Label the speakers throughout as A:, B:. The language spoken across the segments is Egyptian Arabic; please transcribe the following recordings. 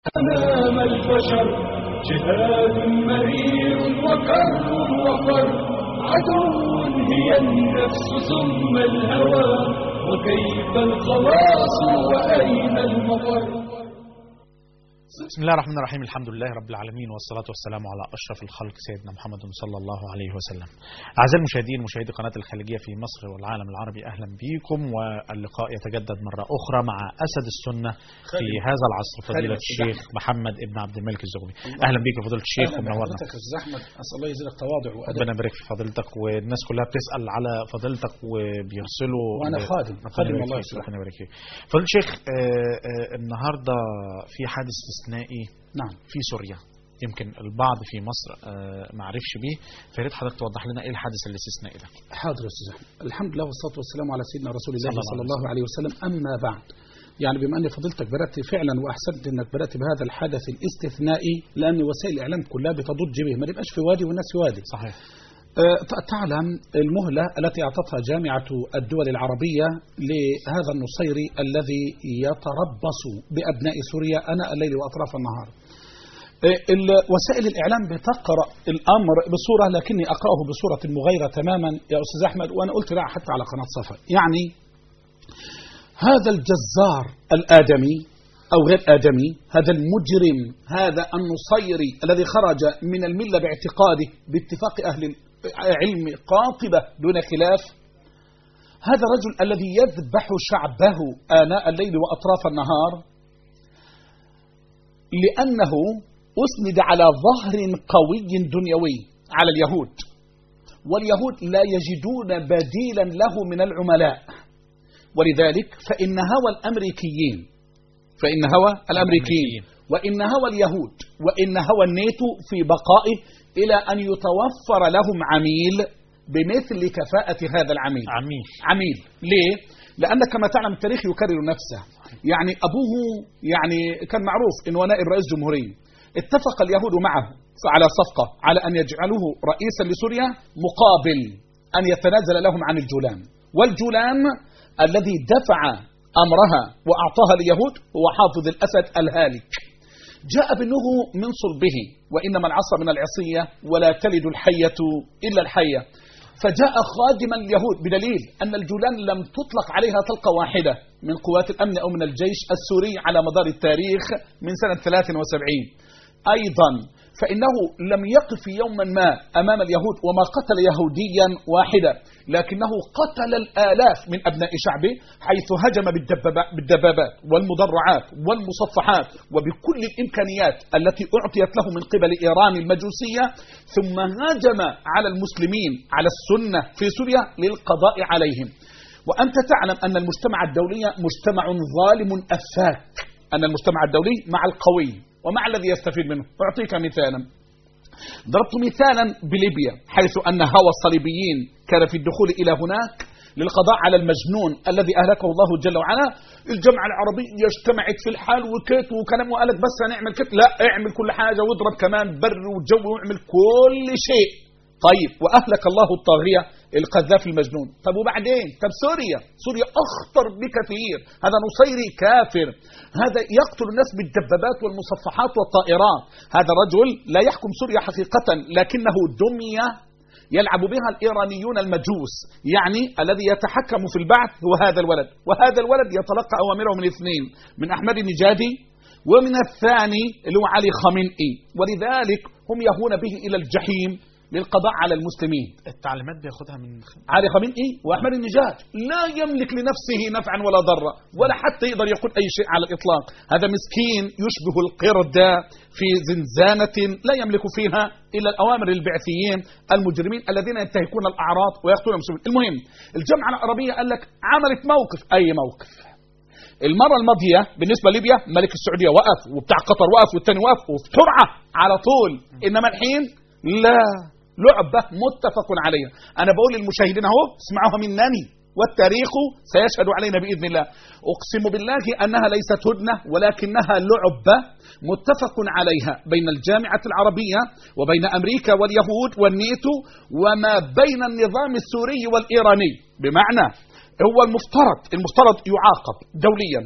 A: أمام البشر جهاد مرير وكر وفر عدو هي النفس ثم الهوى وكيف الخلاص وأين المفر
B: بسم الله الرحمن الرحيم الحمد لله رب العالمين والصلاة والسلام على أشرف الخلق سيدنا محمد صلى الله عليه وسلم أعزائي المشاهدين مشاهدي قناة الخليجية في مصر والعالم العربي أهلا بكم واللقاء يتجدد مرة أخرى مع أسد السنة في هذا العصر فضيلة الشيخ محمد ابن عبد الملك الزغبي أهلا بك يا فضيلة الشيخ ومنورنا
C: حضرتك استاذ احمد اسال الله يجزيك تواضع وادب
B: ربنا يبارك في فضيلتك والناس كلها بتسأل على فضيلتك وبيرسلوا
C: وأنا خادم.
B: ربنا
C: خادم
B: يبارك
C: الله
B: فيك،
C: يصلحك.
B: ربنا يبارك فيك فضيلة الشيخ آه، آه، النهارده في حادث استثنائي
C: نعم
B: في سوريا يمكن البعض في مصر آه، ما عرفش بيه فيا ريت حضرتك توضح لنا ايه الحادث الاستثنائي ده
C: حاضر يا استاذ احمد الحمد لله والصلاه والسلام على سيدنا رسول الله
B: صلى الله
C: صلى الله عليه وسلم اما بعد يعني بما ان فضيلتك بدات فعلا واحسنت انك بدات بهذا الحدث الاستثنائي لان وسائل الاعلام كلها بتضج به ما نبقاش في وادي والناس في وادي
B: صحيح
C: آه، ت- تعلم المهلة التي أعطتها جامعة الدول العربية لهذا النصيري الذي يتربص بأبناء سوريا أناء الليل وأطراف النهار آه، ال- وسائل الإعلام بتقرأ الأمر بصورة لكني أقرأه بصورة مغايرة تماما يا أستاذ أحمد وأنا قلت لا حتى على قناة صفا يعني هذا الجزار الآدمي أو غير آدمي هذا المجرم هذا النصيري الذي خرج من الملة باعتقاده باتفاق أهل العلم قاطبة دون خلاف هذا الرجل الذي يذبح شعبه آناء الليل وأطراف النهار لأنه أسند على ظهر قوي دنيوي على اليهود واليهود لا يجدون بديلا له من العملاء ولذلك فإن هوى الأمريكيين فإن هوى الأمريكيين وإن هوى اليهود وإن هوى الناتو في بقائه إلى أن يتوفر لهم عميل بمثل كفاءة هذا العميل
B: عميل
C: عميل ليه؟ لأن كما تعلم التاريخ يكرر نفسه يعني أبوه يعني كان معروف أنه نائب رئيس جمهورية اتفق اليهود معه على صفقة على أن يجعلوه رئيسا لسوريا مقابل أن يتنازل لهم عن الجولان والجولان الذي دفع أمرها وأعطاها اليهود هو حافظ الأسد الهالك جاء ابنه من صلبه وإنما العصا من العصية ولا تلد الحية إلا الحية فجاء خادما اليهود بدليل أن الجولان لم تطلق عليها طلقة واحدة من قوات الأمن أو من الجيش السوري على مدار التاريخ من سنة 73 أيضا فإنه لم يقف يوما ما أمام اليهود وما قتل يهوديا واحدا لكنه قتل الآلاف من أبناء شعبه حيث هجم بالدبابات, بالدبابات والمدرعات والمصفحات وبكل الإمكانيات التي أعطيت له من قبل إيران المجوسية ثم هاجم على المسلمين على السنة في سوريا للقضاء عليهم وأنت تعلم أن المجتمع الدولي مجتمع ظالم أفاك أن المجتمع الدولي مع القوي ومع الذي يستفيد منه أعطيك مثالا ضربت مثالا بليبيا حيث أن هوى الصليبيين كان في الدخول إلى هناك للقضاء على المجنون الذي أهلكه الله جل وعلا الجامعة العربية اجتمعت في الحال وكيت وكلام وقالك بس هنعمل كت لا اعمل كل حاجة واضرب كمان بر وجو واعمل كل شيء طيب وأهلك الله الطاغية القذافي المجنون طب وبعدين طب سوريا سوريا أخطر بكثير هذا نصيري كافر هذا يقتل الناس بالدبابات والمصفحات والطائرات هذا الرجل لا يحكم سوريا حقيقة لكنه دمي يلعب بها الإيرانيون المجوس يعني الذي يتحكم في البعث هو هذا الولد وهذا الولد يتلقى أوامره من اثنين من أحمد النجادي ومن الثاني اللي هو علي خامنئي ولذلك هم يهون به إلى الجحيم للقضاء على المسلمين
B: التعليمات بياخدها من
C: علي خامنئي واحمد النجاد لا يملك لنفسه نفعا ولا ضرا ولا حتى يقدر يقول اي شيء على الاطلاق هذا مسكين يشبه القرد في زنزانه لا يملك فيها الا الاوامر البعثيين المجرمين الذين ينتهكون الاعراض ويقتلون المسلمين المهم الجامعه العربيه قال لك عملت موقف اي موقف المره الماضيه بالنسبه لليبيا ملك السعوديه وقف وبتاع قطر وقف والثاني وقف وبسرعه على طول انما الحين لا لعبة متفق عليها أنا بقول للمشاهدين أهو اسمعوها منني والتاريخ سيشهد علينا بإذن الله أقسم بالله أنها ليست هدنة ولكنها لعبة متفق عليها بين الجامعة العربية وبين أمريكا واليهود والنيتو وما بين النظام السوري والإيراني بمعنى هو المفترض المفترض يعاقب دوليا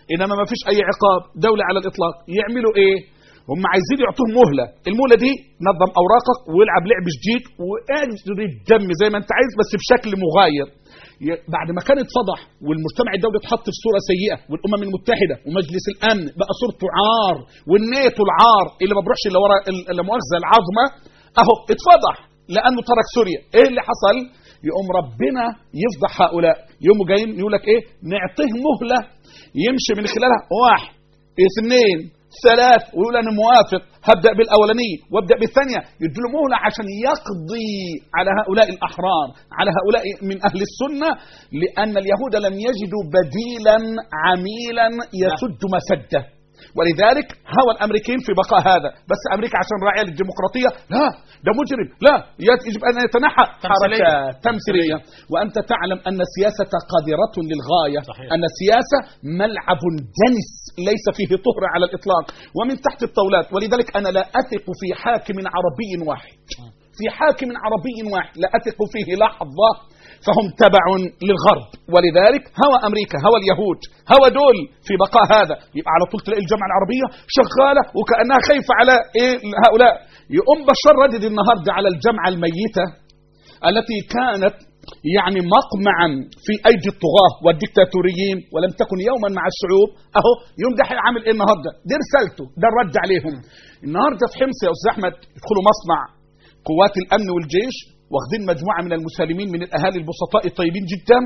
C: انما ما فيش اي عقاب دوله على الاطلاق يعملوا ايه هم عايزين يعطوهم مهله المهله دي نظم اوراقك والعب لعب جديد واجري الدم زي ما انت عايز بس بشكل مغاير ي- بعد ما كان اتفضح والمجتمع الدولي اتحط في صوره سيئه والامم المتحده ومجلس الامن بقى صورته عار والناتو العار اللي ما بروحش الا ورا ال- لا مؤاخذه العظمه اهو اتفضح لانه ترك سوريا ايه اللي حصل يقوم ربنا يفضح هؤلاء يقوموا جايين يقول لك ايه نعطيه مهله يمشي من خلالها واحد اثنين ثلاث ويقول انا موافق هبدا بالاولانيه وابدا بالثانيه يدوا مهله عشان يقضي على هؤلاء الاحرار على هؤلاء من اهل السنه لان اليهود لم يجدوا بديلا عميلا يسد مسده ولذلك هوى الامريكيين في بقاء هذا بس امريكا عشان راعيه للديمقراطيه لا ده مجرم لا يجب ان يتنحى
B: تمثيلية.
C: حركات تمثيليه وانت تعلم ان السياسه قادره للغايه
B: صحيح.
C: ان السياسه ملعب دنس ليس فيه طهر على الاطلاق ومن تحت الطاولات ولذلك انا لا اثق في حاكم عربي واحد في حاكم عربي واحد لا اثق فيه لحظه فهم تبع للغرب ولذلك هوى امريكا هوى اليهود هوى دول في بقاء هذا يبقى على طول تلاقي الجامعه العربيه شغاله وكانها خايفه على ايه هؤلاء يقوم بشار ردد النهارده على الجامعه الميته التي كانت يعني مقمعا في ايدي الطغاه والدكتاتوريين ولم تكن يوما مع الشعوب اهو يوم ده عامل ايه النهارده؟ دي رسالته ده الرد عليهم. النهارده في حمص يا استاذ احمد يدخلوا مصنع قوات الامن والجيش واخدين مجموعه من المسالمين من الاهالي البسطاء الطيبين جدا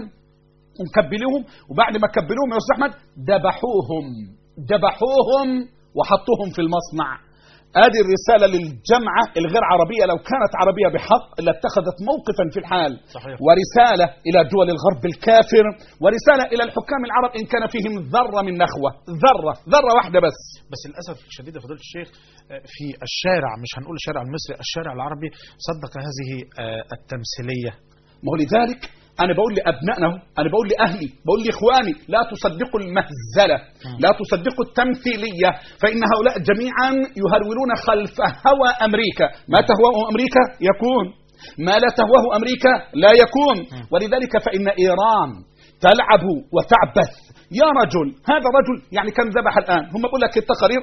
C: ومكبلوهم وبعد ما كبلوهم يا استاذ احمد ذبحوهم ذبحوهم وحطوهم في المصنع ادي الرساله للجامعه الغير عربيه لو كانت عربيه بحق لاتخذت موقفا في الحال
B: صحيح.
C: ورساله الى دول الغرب الكافر ورساله الى الحكام العرب ان كان فيهم ذره من نخوه ذره ذره واحده بس
B: بس للاسف الشديد يا فضيله الشيخ آه، في الشارع مش هنقول الشارع المصري الشارع العربي صدق هذه آه، التمثيليه
C: ما هو لذلك انا بقول لابنائنا أهو، انا بقول لاهلي بقول لاخواني لا تصدقوا المهزله لا تصدقوا التمثيليه فان هؤلاء جميعا يهرولون خلف هوى امريكا ما تهواه امريكا يكون ما لا تهواه امريكا لا يكون ولذلك فان ايران تلعب وتعبث يا رجل هذا رجل يعني كم ذبح الان هم بقول لك التقارير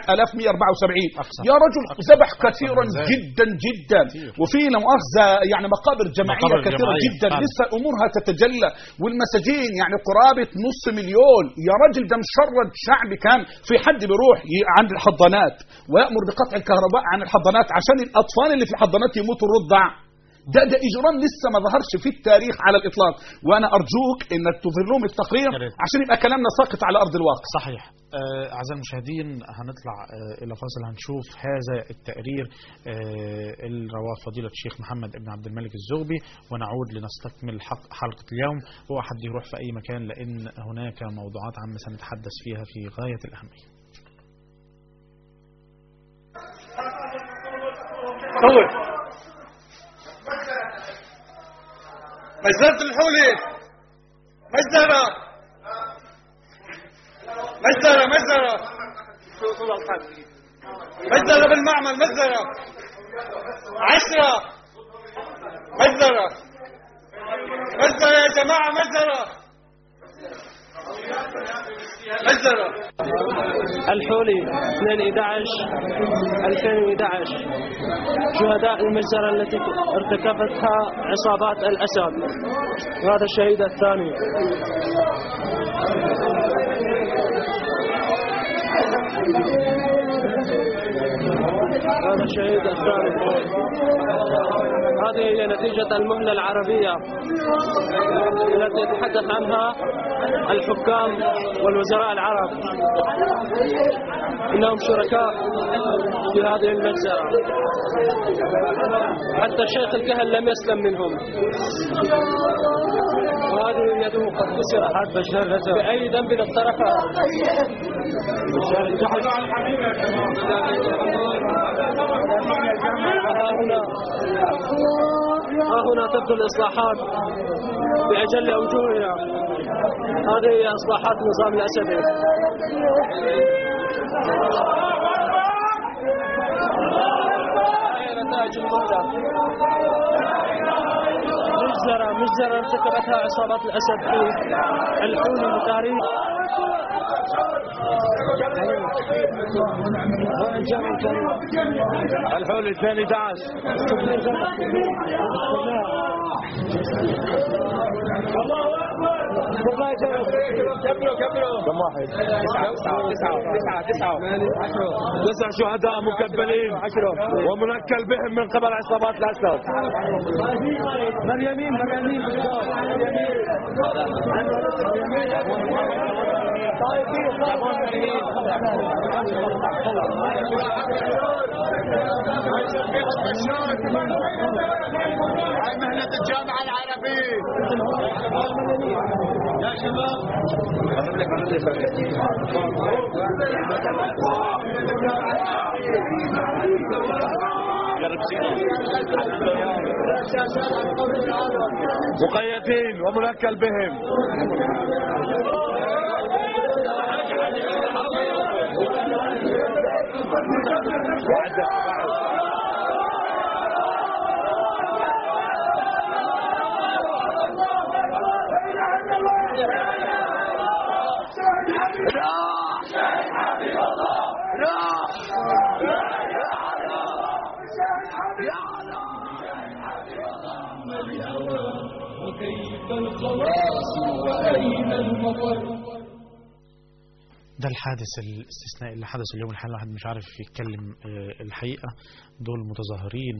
C: 4174
B: أقصى.
C: يا رجل
B: أقصى.
C: ذبح
B: أقصى
C: كثيرا
B: من ذلك.
C: جدا جدا
B: كثير.
C: وفي لا مؤاخذه يعني مقابر جماعيه
B: مقابر
C: كثيره
B: جماعية.
C: جدا
B: فعلا.
C: لسه امورها تتجلى والمساجين يعني قرابه نص مليون يا راجل ده مشرد شعبي كان في حد بيروح ي- عند الحضانات ويامر بقطع الكهرباء عن الحضانات عشان الاطفال اللي في الحضانات يموتوا الرضع ده ده اجرام لسه ما ظهرش في التاريخ على الاطلاق وانا ارجوك انك تظهر لهم التقرير
B: يا ريت.
C: عشان يبقى كلامنا ساقط على ارض الواقع
B: صحيح آه، أعزائي المشاهدين هنطلع آه، إلى فاصل هنشوف هذا التقرير آه، اللي رواه فضيلة الشيخ محمد بن عبد الملك الزغبي ونعود لنستكمل حق حلقة اليوم هو حد يروح في أي مكان لأن هناك موضوعات عامة سنتحدث فيها في غاية الأهمية
D: صور مجزرة الحولي مجزرة مجزرة مجزرة مجزرة بالمعمل مجزرة عشرة مجزرة مجزرة يا جماعة مجزرة مجزرة
E: الحولي 2 11 2011 شهداء المجزرة التي ارتكبتها عصابات الأسد وهذا الشهيد الثاني هذا الشهيد الثالث هذه هي نتيجة المهلة العربية التي يتحدث عنها الحكام والوزراء العرب إنهم شركاء في هذه المجزرة حتى الشيخ الكهل لم يسلم منهم وهذه يده قد كسرت حد بشر بأي ذنب اقترفها ها هنا ها هنا تبدو الإصلاحات بأجل أوجهها هذه هي إصلاحات النظام الأسدي هاي نتائج المهلة مجزرة مجزرة ارتكبتها عصابات الأسد في الحول بتاريخ الحول الثاني دعس كم واحد؟ تسعة تسعة تسعة تسعة تسع شهداء مكبلين ومنكل بهم من قبل عصابات الأسد من يمين من يمين
D: مهنة الجامعة العربية يا شباب
E: مقيدين ومنكل بهم
A: وكيف الخلاص وأين المفر
B: ده الحادث الاستثنائي اللي حدث اليوم الحالي الواحد مش عارف يتكلم آه، الحقيقة دول متظاهرين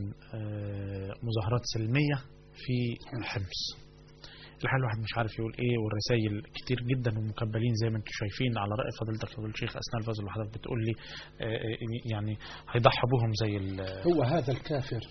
B: آه، مظاهرات سلمية في حمص الحقيقة الواحد مش عارف يقول ايه والرسائل كتير جدا ومكبلين زي ما انتم شايفين على رأي فضيلتك فضيلة الشيخ أثناء الفاظ اللي حضرتك بتقول لي آه، آه، يعني هيضحى بهم زي ال-
C: هو هذا الكافر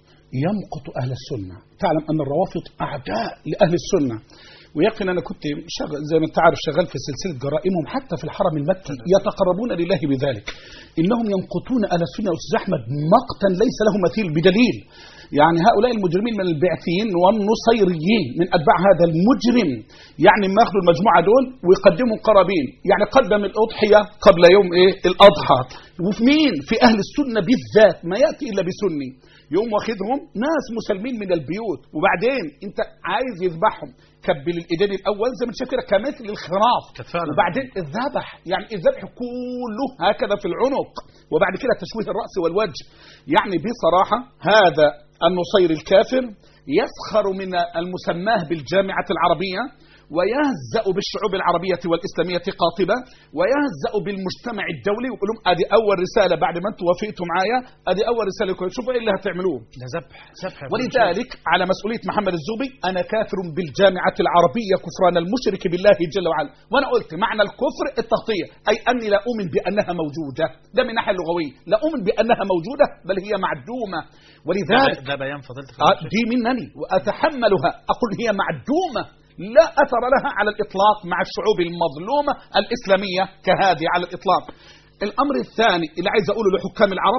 C: يمقت أهل السنة تعلم أن الروافض أعداء لأهل السنة ويقين أنا كنت شغل زي ما أنت عارف شغال في سلسلة جرائمهم حتى في الحرم المكي يتقربون لله بذلك إنهم يمقتون أهل السنة يا أستاذ أحمد مقتا ليس له مثيل بدليل يعني هؤلاء المجرمين من البعثيين والنصيريين من أتباع هذا المجرم يعني ما ياخذوا المجموعة دول ويقدموا قرابين يعني قدم الأضحية قبل يوم إيه الأضحى وفي مين في أهل السنة بالذات ما يأتي إلا بسني يوم واخدهم ناس مسلمين من البيوت وبعدين انت عايز يذبحهم كبل الايدين الاول زي ما انت شايف كده كمثل الخراف
B: كانت فعلا.
C: وبعدين الذبح يعني الذبح كله هكذا في العنق وبعد كده تشويه الراس والوجه يعني بصراحه هذا النصير الكافر يسخر من المسماه بالجامعه العربيه ويهزأ بالشعوب العربية والإسلامية قاطبة ويهزأ بالمجتمع الدولي ويقول لهم أدي أول رسالة بعد ما أنتم وافقتوا معايا أدي أول رسالة لكم شوفوا إيه اللي هتعملوه
B: ده ذبح ذبح يا فضيلة الشيخ.
C: ولذلك على مسؤولية محمد الزوبي أنا كافر بالجامعة العربية كفران المشرك بالله جل وعلا وأنا قلت معنى الكفر التغطية أي أني لا أؤمن بأنها موجودة ده من الناحية اللغوية لا أؤمن بأنها موجودة بل هي معدومة ولذلك
B: ده بيان فضيلتك
C: آه، دي منني وأتحملها أقول هي معدومة لا أثر لها على الإطلاق مع الشعوب المظلومة الإسلامية كهذه على الإطلاق الأمر الثاني اللي عايز أقوله لحكام العرب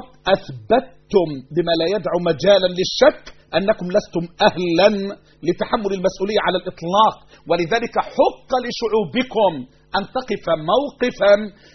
C: أثبتتم بما لا يدع مجالا للشك أنكم لستم أهلا لتحمل المسؤولية على الإطلاق ولذلك حق لشعوبكم أن تقف موقفا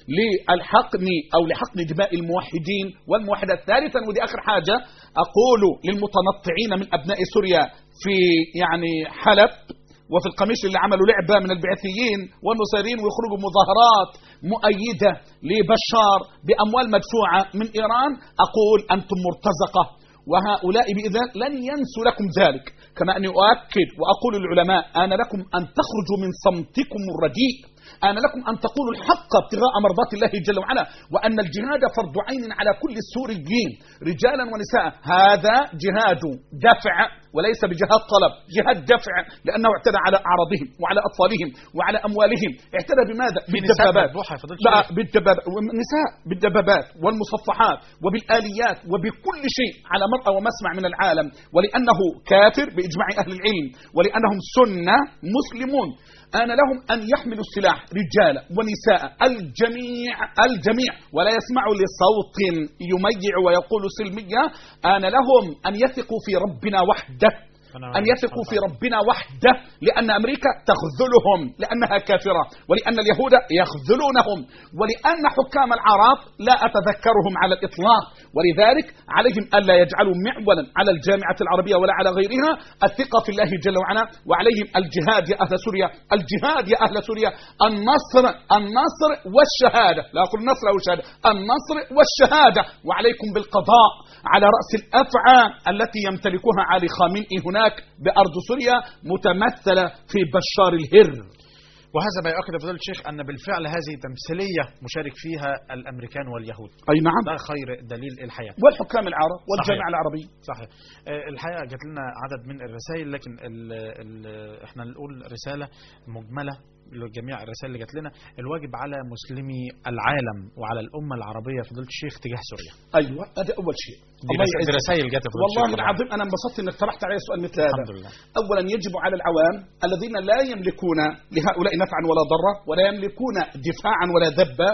C: للحقن أو لحقن دماء الموحدين والموحدات ثالثا ودي آخر حاجة أقول للمتنطعين من أبناء سوريا في يعني حلب وفي القميش اللي عملوا لعبة من البعثيين والنصيرين ويخرجوا مظاهرات مؤيدة لبشار بأموال مدفوعة من إيران أقول أنتم مرتزقة وهؤلاء بإذن لن ينسوا لكم ذلك كما أني أؤكد وأقول للعلماء أنا لكم أن تخرجوا من صمتكم الرديء أنا لكم أن تقولوا الحق ابتغاء مرضات الله جل وعلا وأن الجهاد فرض عين على كل السوريين رجالا ونساء هذا جهاد دفع وليس بجهاد طلب جهاد دفع لأنه اعتدى على أعراضهم وعلى أطفالهم وعلى أموالهم اعتدى بماذا؟
B: في نساء
C: بالدبابات
B: مذبوحة يا فضيلة
C: لا
B: الشيخ.
C: بالدبابات والنساء بالدبابات والمصفحات وبالآليات وبكل شيء على مرأى ومسمع من العالم ولأنه كافر بإجماع أهل العلم ولأنهم سنة مسلمون آن لهم أن يحملوا السلاح رجالا ونساء الجميع الجميع ولا يسمعوا لصوت يميع ويقول سلمية آن لهم أن يثقوا في ربنا وحده
B: أنا-
C: أن يثقوا في ربنا وحده لأن أمريكا تخذلهم لأنها كافرة ولأن اليهود يخذلونهم ولأن حكام العرب لا أتذكرهم على الإطلاق ولذلك عليهم ألا يجعلوا معولا على الجامعة العربية ولا على غيرها الثقة في الله جل وعلا وعليهم الجهاد يا أهل سوريا الجهاد يا أهل سوريا النصر النصر والشهادة لا أقول النصر أو الشهادة النصر والشهادة وعليكم بالقضاء على رأس الأفعى التي يمتلكها علي خامنئي هناك بأرض سوريا متمثلة في بشار الهر
B: وهذا ما يؤكد يا فضيلة الشيخ أن بالفعل هذه تمثيلية مشارك فيها الأمريكان واليهود
C: أي نعم
B: ده خير دليل الحياة
C: والحكام العرب والجامعة
B: صحيح.
C: العربية
B: صحيح آه، الحقيقة جات لنا عدد من الرسائل لكن ال ال احنا نقول رسالة مجملة لجميع الرسائل اللي جات لنا الواجب على مسلمي العالم وعلى الأمة العربية فضيلة الشيخ تجاه سوريا
C: أيوة هذا أول شيء
B: دي,
C: الله
B: رس- دي
C: يعزك.
B: رسائل جات يا فضيلة
C: والله
B: الشيخ طبعاً.
C: العظيم أنا انبسطت أنك طرحت علي سؤال مثل هذا
B: الحمد لله
C: أولا يجب على العوام الذين لا يملكون لهؤلاء نفعا ولا ضرا ولا يملكون دفاعا ولا ذبا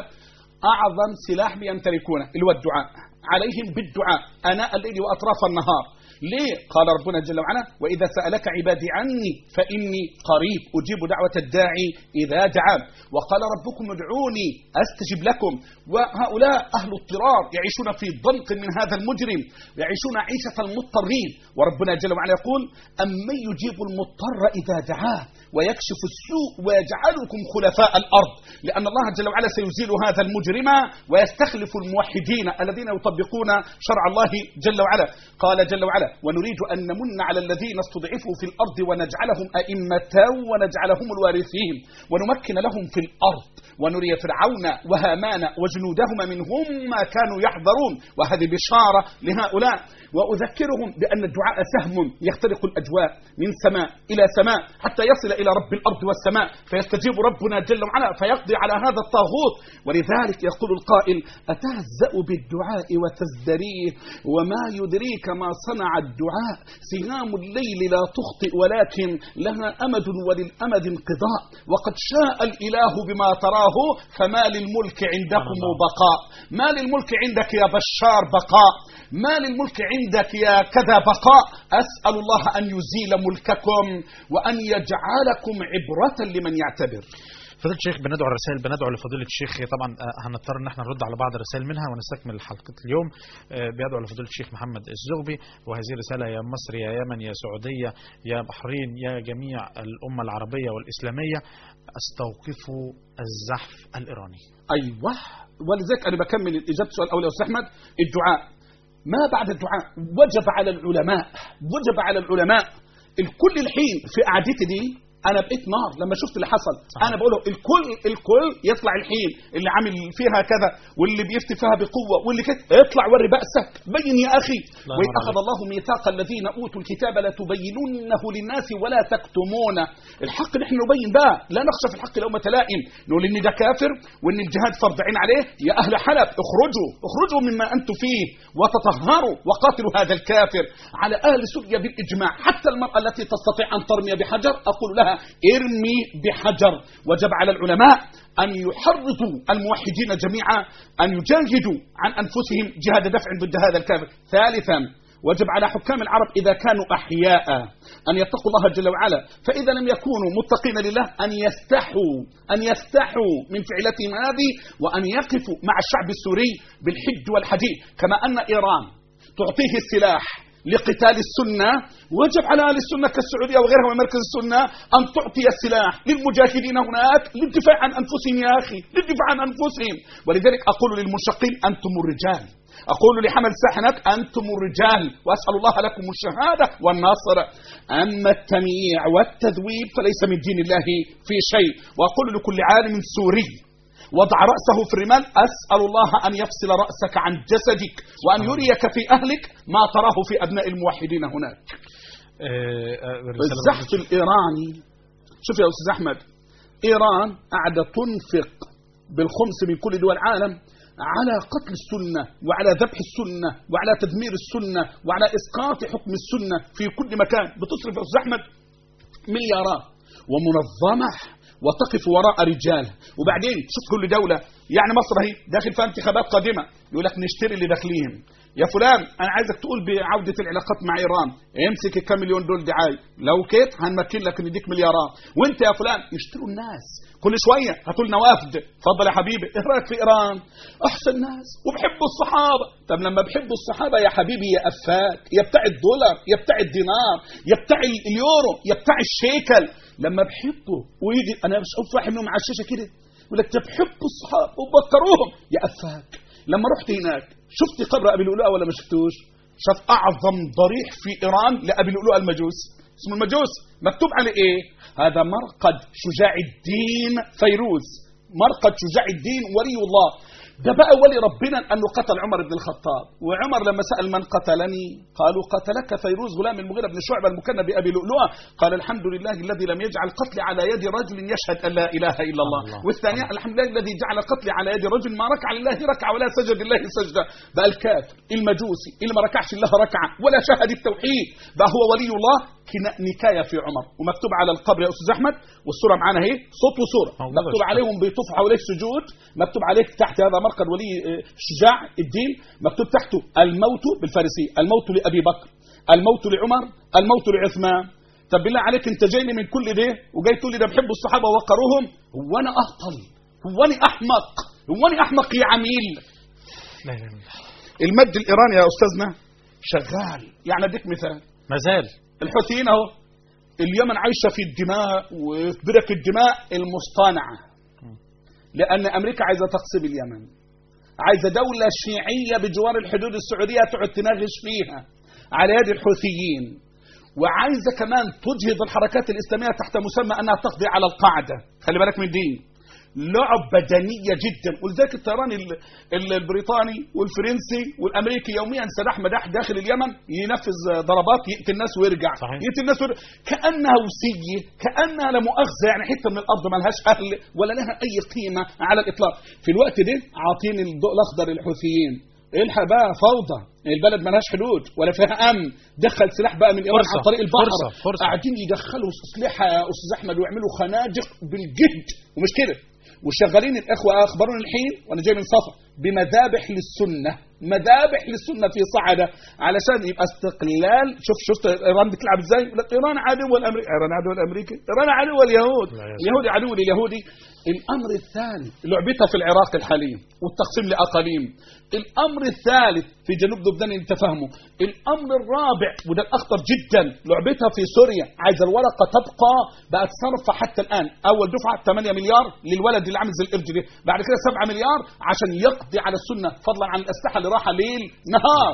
C: أعظم سلاح يمتلكونه اللي هو الدعاء عليهم بالدعاء آناء الليل وأطراف النهار ليه؟ قال ربنا جل وعلا وإذا سألك عبادي عني فإني قريب أجيب دعوة الداعي إذا دعان وقال ربكم ادعوني أستجب لكم وهؤلاء أهل اضطرار يعيشون في ضنك من هذا المجرم يعيشون عيشة المضطرين وربنا جل وعلا يقول أمن يجيب المضطر إذا دعاه ويكشف السوء ويجعلكم خلفاء الأرض لأن الله جل وعلا سيزيل هذا المجرم ويستخلف الموحدين الذين يطبقون شرع الله جل وعلا قال جل وعلا ونريد أن نمن على الذين استضعفوا في الأرض ونجعلهم أئمة ونجعلهم الوارثين ونمكن لهم في الأرض ونري فرعون وهامان وجنودهما منهم ما كانوا يحذرون وهذه بشارة لهؤلاء وأذكرهم بأن الدعاء سهم يخترق الأجواء من سماء إلى سماء حتى يصل إلى رب الأرض والسماء فيستجيب ربنا جل وعلا فيقضي على هذا الطاغوت ولذلك يقول القائل أتهزأ بالدعاء وتزدريه وما يدريك ما صنع الدعاء سهام الليل لا تخطئ ولكن لها أمد وللأمد انقضاء وقد شاء الإله بما تراه فما للملك عندكم بقاء ما للملك عندك يا بشار بقاء ما للملك عندك يا كذا بقاء أسأل الله أن يزيل ملككم وأن يجعلكم عبرة لمن يعتبر
B: فضيلة الشيخ بندعو الرسائل بندعو لفضيلة الشيخ طبعا آه، هنضطر ان احنا نرد على بعض الرسائل منها ونستكمل حلقة اليوم آه، بيدعو لفضيلة الشيخ محمد الزغبي وهذه رسالة يا مصر يا يمن يا سعودية يا بحرين يا جميع الأمة العربية والإسلامية استوقفوا الزحف الإيراني
C: أيوة ولذلك أنا بكمل إجابة السؤال الأول يا أستاذ أحمد الدعاء ما بعد الدعاء وجب على العلماء وجب على العلماء الكل الحين في قعدتي دي انا بقيت نار لما شفت اللي حصل
B: صحيح.
C: انا بقوله الكل الكل يطلع الحين اللي عامل فيها كذا واللي بيفتي فيها بقوه واللي كده اطلع وري باسك بين يا اخي
B: الله
C: واذ
B: ينور
C: اخذ الله ميثاق الذين اوتوا الكتاب لتبيننه للناس ولا تكتمونه الحق نحن نبين بقى لا نخشى في الحق لومة لائم نقول ان ده كافر وان الجهاد فرض عين عليه يا اهل حلب اخرجوا اخرجوا مما انتم فيه وتطهروا وقاتلوا هذا الكافر على اهل سوريا بالاجماع حتى المراه التي تستطيع ان ترمي بحجر اقول لها ارمي بحجر وجب على العلماء ان يحرضوا الموحدين جميعا ان يجاهدوا عن انفسهم جهاد دفع ضد هذا الكافر ثالثا وجب على حكام العرب إذا كانوا أحياء أن يتقوا الله جل وعلا فإذا لم يكونوا متقين لله أن يستحوا أن يستحوا من فعلتهم هذه وأن يقفوا مع الشعب السوري بالحج والحديد كما أن إيران تعطيه السلاح لقتال السنة وجب على أهل السنة كالسعودية وغيرها من مركز السنة أن تعطي السلاح للمجاهدين هناك للدفاع عن أنفسهم يا أخي للدفاع عن أنفسهم ولذلك أقول للمنشقين أنتم الرجال أقول لحمل ساحنك أنتم الرجال وأسأل الله لكم الشهادة والنصر أما التمييع والتذويب فليس من دين الله في شيء وأقول لكل عالم سوري وضع رأسه في الرمال أسأل الله أن يفصل رأسك عن جسدك وأن يريك في أهلك ما تراه في أبناء الموحدين هناك
B: آه، آه، رسالة
C: الزحف الإيراني شوف يا أستاذ أحمد إيران قاعدة تنفق بالخمس من كل دول العالم على قتل السنة وعلى ذبح السنة وعلى تدمير السنة وعلى إسقاط حكم السنة في كل مكان بتصرف يا أستاذ أحمد مليارات ومنظمة وتقف وراء رجال وبعدين شوف كل دولة يعني مصر اهي داخل فيها انتخابات قادمة يقول لك نشتري اللي داخلين يا فلان انا عايزك تقول بعودة العلاقات مع ايران امسك الكام مليون دول دعاية لو كيت هنمكن لك نديك مليارات وانت يا فلان يشتروا الناس كل شوية هاتوا لنا وافد اتفضل يا حبيبي ايه رايك في ايران احسن ناس وبحبوا الصحابة طب لما بحبوا الصحابة يا حبيبي يا افاك يا بتاع الدولار يا بتاع الدينار يا بتاع اليورو يا بتاع الشيكل لما بحبه ويجي انا مش شوف واحد منهم على الشاشه كده يقول لك طب حبوا الصحابه وبكروهم يا افاك لما رحت هناك شفت قبر ابي لؤلؤه ولا ما شفتوش؟ شاف اعظم ضريح في ايران لابي لؤلؤه المجوس اسمه المجوس مكتوب عليه ايه؟ هذا مرقد شجاع الدين فيروز مرقد شجاع الدين ولي الله ده بقى ولي ربنا انه قتل عمر بن الخطاب وعمر لما سال من قتلني قالوا قتلك فيروز غلام المغيره بن شعبه المكنى بابي لؤلؤه قال الحمد لله الذي لم يجعل قتلي على يد رجل يشهد ان لا اله الا الله,
B: الله.
C: والثانيه الحمد لله الذي جعل قتلي على يد رجل ما ركع لله ركعه ولا سجد لله سجده بقى الكافر المجوسي اللي ما ركعش لله ركعه ولا شهد التوحيد بقى هو ولي الله كنا- نكايه في عمر ومكتوب على القبر يا استاذ احمد والصوره معانا اهي صوت وصوره
B: موجودة
C: مكتوب
B: شكراً.
C: عليهم بيطوف حواليه سجود مكتوب عليه تحت هذا مرقد ولي آه، شجاع الدين مكتوب تحته الموت بالفارسيه الموت لابي بكر الموت لعمر الموت لعثمان طب بالله عليك انت جاي لي من كل ده وجاي تقول لي ده بحب الصحابه ووقروهم هو انا اهطل هو انا احمق هو انا احمق يا عميل
B: لا اله الا الله
C: المد الايراني يا استاذنا شغال يعني اديك مثال
B: ما زال
C: الحوثيين اهو اليمن عايشه في الدماء وفي برك الدماء المصطنعه لان امريكا عايزه تقسم اليمن عايزه دوله شيعيه بجوار الحدود السعوديه تقعد تناغش فيها على يد الحوثيين وعايزه كمان تجهض الحركات الاسلاميه تحت مسمى انها تقضي على القاعده خلي بالك من دي لعب بدنيه جدا ولذلك الطيران ال- ال- البريطاني والفرنسي والامريكي يوميا سلاح مداح داخل اليمن ينفذ ضربات يقتل الناس ويرجع
B: صحيح.
C: يقتل الناس ويرجع كانها وسيه كانها لا مؤاخذه يعني حته من الارض ما لهاش اهل ولا لها اي قيمه على الاطلاق في الوقت ده عاطين الضوء الاخضر للحوثيين الحق بقى فوضى البلد ملهاش حدود ولا فيها امن دخل سلاح بقى من ايران
B: فرصة،
C: عن طريق البحر
B: فرصة، فرصة.
C: قاعدين يدخلوا اسلحه يا استاذ احمد ويعملوا خناجق بالجد ومش كده وشغالين الاخوه اخبروني الحين وانا جاي من صفا بمذابح للسنه مذابح للسنه في صعده علشان يبقى استقلال شوف شفت ايران بتلعب ازاي يقول لك ايران عدو الامريكي ايران عدو الامريكي ايران عدو اليهود
B: لا يا
C: اليهودي عدو لليهودي الامر الثاني لعبتها في العراق الحالي والتقسيم لاقاليم الامر الثالث في جنوب لبنان انت فاهمه الامر الرابع وده الاخطر جدا لعبتها في سوريا عايزه الورقه تبقى بقت صرفه حتى الان اول دفعه 8 مليار للولد اللي عامل زي القرد ده بعد كده 7 مليار عشان يقضي على السنه فضلا عن الاسلحه اللي راحه ليل نهار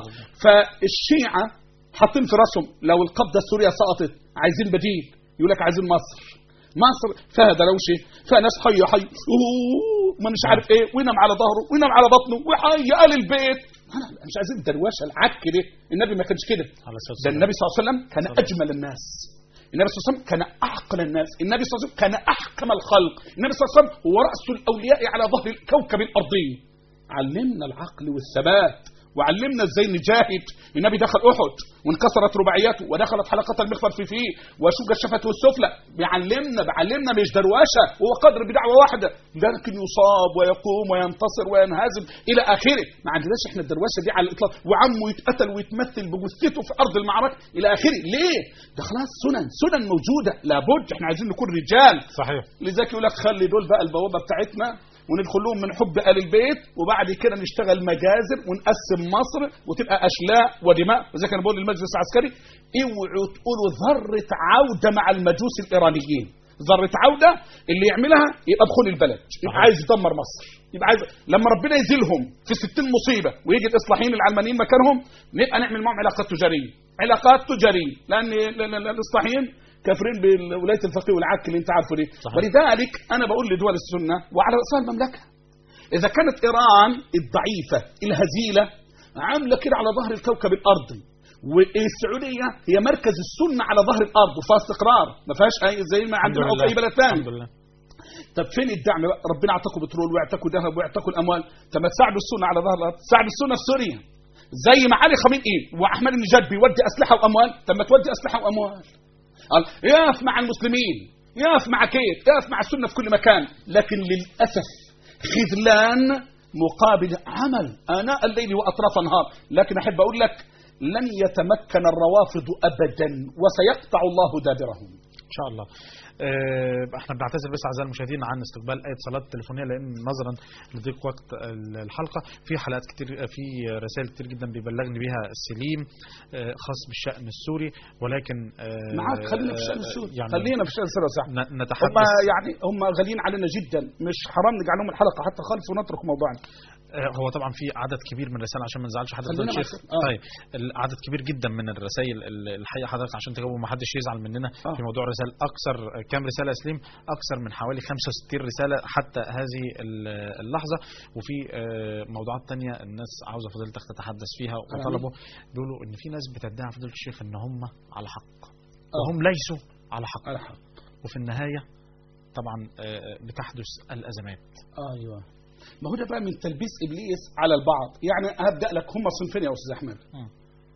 C: فالشيعه حاطين في راسهم لو القبضه السوريه سقطت عايزين بديل يقول لك عايزين مصر مصر فيها دروشه فيها ناس حي حي أوه، ما مش عارف ايه وينام على ظهره وينام على بطنه وحي قال البيت أنا مش عايزين الدروشه العك ده النبي ما كانش كده
B: على الصلاة
C: ده
B: والسلام.
C: النبي صلى الله عليه وسلم كان اجمل الناس النبي صلى الله عليه وسلم كان اعقل الناس النبي صلى الله عليه وسلم كان احكم الخلق النبي صلى الله عليه وسلم هو راس الاولياء على ظهر الكوكب الارضي علمنا العقل والثبات وعلمنا ازاي نجاهد النبي دخل احد وانكسرت رباعياته ودخلت حلقه المغفر في فيه وشق الشفه والسفلى بيعلمنا بيعلمنا مش دروشه هو قدر بدعوه واحده لكن يصاب ويقوم وينتصر وينهزم الى اخره ما عندناش احنا الدروشه دي على الاطلاق وعمه يتقتل ويتمثل بجثته في ارض المعركه الى اخره ليه ده خلاص سنن سنن موجوده لابد احنا عايزين نكون رجال
B: صحيح
C: لذلك يقول لك خلي دول بقى البوابه بتاعتنا وندخل لهم من حب ال البيت وبعد كده نشتغل مجازر ونقسم مصر وتبقى اشلاء ودماء وزي كان بقول للمجلس العسكري اوعوا تقولوا ذره عوده مع المجوس الايرانيين ذره عوده اللي يعملها يبقى بخل البلد يبقى عايز يدمر مصر يبقى عايز لما ربنا يزيلهم في 60 مصيبه ويجي الاصلاحيين العلمانيين مكانهم نبقى نعمل معهم علاقات تجاريه علاقات تجاريه لان ل- ل- ل- الاصلاحيين كافرين بولايه الفقيه والعك اللي انت عارفه دي
B: صحيح.
C: ولذلك انا بقول لدول السنه وعلى راسها المملكه اذا كانت ايران الضعيفه الهزيله عامله كده على ظهر الكوكب الارضي والسعوديه هي مركز السنه على ظهر الارض وفيها استقرار ما فيهاش اي زي ما
B: الحمد
C: عندنا او في
B: لله.
C: اي بلد ثاني
B: الحمد لله
C: طب فين الدعم بقى؟ ربنا اعطاكم بترول واعطاكم ذهب واعطاكم الاموال طب ما تساعدوا السنه على ظهر الارض تساعدوا السنه في سوريا زي ما علي خامنئي واحمد النجاد بيودي اسلحه واموال طب ما تودي اسلحه واموال قال يقف مع المسلمين يقف مع كيف يقف مع السنه في كل مكان لكن للاسف خذلان مقابل عمل اناء الليل واطراف النهار لكن احب اقول لك لن يتمكن الروافض ابدا وسيقطع الله دابرهم
B: ان شاء الله آه، احنا بنعتذر بس اعزائي المشاهدين عن استقبال اي اتصالات تليفونيه لان نظرا لضيق وقت ال- الحلقه في حلقات كتير في رسائل كتير جدا بيبلغني بيها السليم آه، خاص بالشان السوري ولكن آه،
C: معاك خلينا في الشان
B: آه،
C: السوري
B: يعني
C: خلينا في الشان السوري يا صاحبي
B: ن-
C: هم
B: نتحدث
C: يعني هم غاليين علينا جدا مش حرام نجعل لهم الحلقه حتى خالص ونترك موضوعنا
B: آه، هو طبعا في عدد كبير من الرسائل عشان ما نزعلش حضرتك
C: خلينا
B: يا شيخ
C: مع- آه.
B: طيب العدد كبير جدا من الرسائل ال- الحقيقه حضرتك عشان تجاوبوا ما حدش يزعل مننا
C: آه.
B: في موضوع الرسائل اكثر كام رساله يا سليم اكثر من حوالي 65 رساله حتى هذه ال- اللحظه وفي آه، موضوعات تانية الناس عاوزه فضيلتك تتحدث فيها وطلبوا بيقولوا ان في ناس بتدعي فضيله الشيخ ان هم على حق وهم ليسوا على حق
C: على حق
B: وفي النهايه طبعا آه، بتحدث الازمات
C: ايوه ما هو ده بقى من تلبيس ابليس على البعض يعني هبدا لك هم صنفين يا استاذ احمد
B: مم.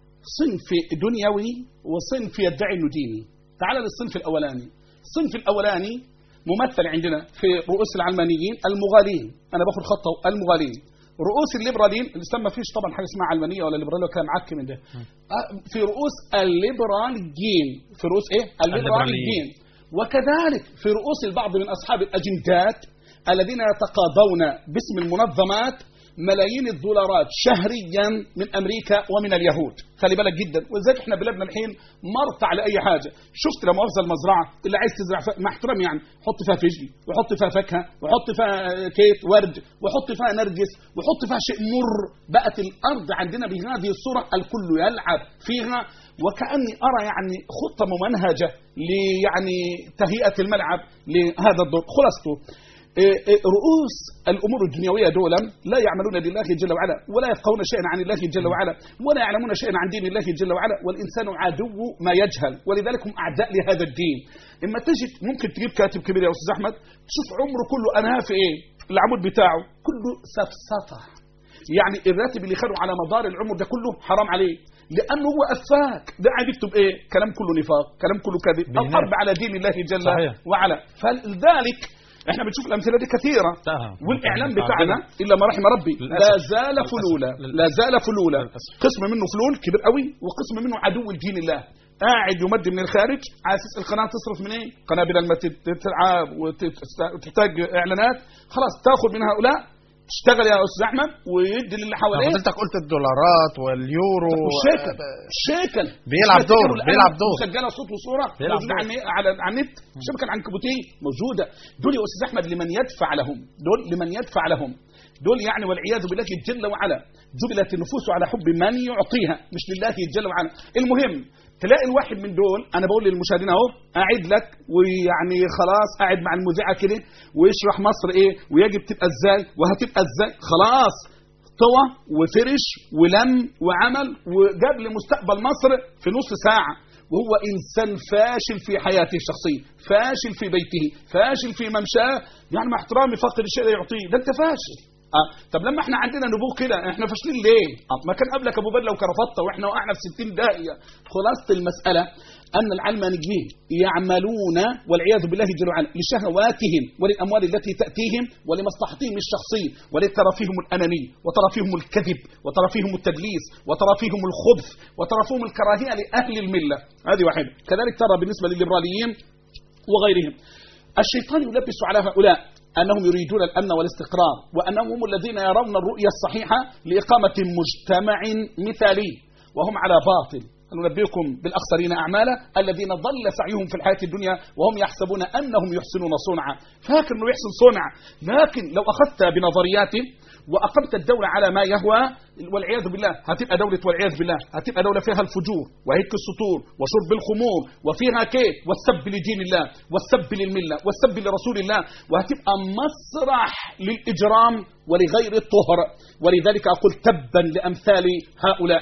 C: صنف دنيوي وصنف يدعي انه ديني تعال للصنف الاولاني الصنف الاولاني ممثل عندنا في رؤوس العلمانيين المغالين انا باخد خطه المغالين رؤوس الليبراليين الاسلام ما فيش طبعا حاجه اسمها علمانيه ولا ليبراليه ولا كلام عك من ده آه، في رؤوس الليبراليين في رؤوس ايه الليبراليين وكذلك في رؤوس البعض من اصحاب الاجندات الذين يتقاضون باسم المنظمات ملايين الدولارات شهريا من امريكا ومن اليهود خلي بالك جدا ولذلك احنا بلادنا الحين مرتع لاي حاجه شفت لما مؤاخذه المزرعه اللي عايز تزرع فيها مع احترامي يعني حط فيها فجل وحط فيها فاكهه وحط فيها كيت ورد وحط فيها نرجس وحط فيها شيء مر بقت الارض عندنا بهذه الصوره الكل يلعب فيها وكاني ارى يعني خطه ممنهجه ليعني تهيئه الملعب لهذا الدور خلاصته إيه إيه رؤوس الامور الدنيويه دولا لا يعملون لله جل وعلا ولا يفقهون شيئا عن الله جل وعلا ولا يعلمون شيئا عن دين الله جل وعلا والانسان عدو ما يجهل ولذلك هم اعداء لهذا الدين اما تجد ممكن تجيب كاتب كبير يا استاذ احمد تشوف عمره كله انهى في ايه العمود بتاعه كله سفسطه يعني الراتب اللي خده على مدار العمر ده كله حرام عليه لانه هو افاك ده قاعد يكتب ايه كلام كله نفاق كلام كله كذب
B: بينام.
C: الحرب على دين الله جل
B: صحيح.
C: وعلا فلذلك احنا بنشوف الامثله دي كثيره
B: انتهى.
C: والاعلام
B: انتهى.
C: بتاعنا الا ما رحم ربي
B: للأسف.
C: لا زال
B: للأسف.
C: فلولا
B: للأسف.
C: لا زال فلولا
B: للأسف.
C: قسم منه فلول كبير قوي وقسم منه عدو لدين الله قاعد يمد من الخارج على اساس القناه تصرف من ايه؟ قناه بدل ما تت- تتعب وتت- وتحتاج اعلانات خلاص تاخذ من هؤلاء تشتغل يا استاذ احمد ويدي للي حواليه
B: فضلتك قلت الدولارات واليورو
C: والشيكل شيكل
B: بيلعب
C: شبكة
B: دور،
C: الآن
B: بيلعب دور.
C: مسجله صوت وصوره
B: بيلعب
C: موجوده
B: دور.
C: على النت- على على النت الشبكه العنكبوتيه موجوده دول يا استاذ احمد لمن يدفع لهم دول لمن يدفع لهم دول يعني والعياذ بالله جل وعلا جبلت النفوس على حب من يعطيها مش لله جل وعلا المهم تلاقي الواحد من دول انا بقول للمشاهدين اهو قاعد لك ويعني خلاص قاعد مع المذيعه كده ويشرح مصر ايه ويجب تبقى ازاي وهتبقى ازاي خلاص طوى وفرش ولم وعمل وجاب لمستقبل مصر في نص ساعة وهو إنسان فاشل في حياته الشخصية فاشل في بيته فاشل في ممشاه يعني مع احترامي فقد الشيء لا يعطيه ده أنت فاشل آه. طب لما احنا عندنا نبوغ كده احنا فاشلين ليه؟ آه. ما كان قبلك ابو بدله وكرافته واحنا وقعنا في 60 داهيه خلاصه المساله ان العلمانيين يعملون والعياذ بالله جل وعلا لشهواتهم وللاموال التي تاتيهم ولمصلحتهم الشخصيه ولترى فيهم الاناني وترى فيهم الكذب وترى فيهم التدليس وترى فيهم الخبث وترى فيهم الكراهيه لاهل المله هذه واحده كذلك ترى بالنسبه للليبراليين وغيرهم الشيطان يلبس على هؤلاء أنهم يريدون الأمن والاستقرار وأنهم هم الذين يرون الرؤية الصحيحة لإقامة مجتمع مثالي وهم على باطل ننبئكم بالأخسرين أعمالا الذين ضل سعيهم في الحياة الدنيا وهم يحسبون أنهم يحسنون صنعا فاكر أنه يحسن صنع لكن لو أخذت بنظرياته وأقمت الدولة على ما يهوى والعياذ بالله هتبقى دولة والعياذ بالله هتبقى دولة فيها الفجور وهيك السطور وشرب الخمور وفيها كيف والسب لدين الله والسب للملة والسب لرسول الله وهتبقى مسرح للإجرام ولغير الطهر ولذلك أقول تبا لأمثال هؤلاء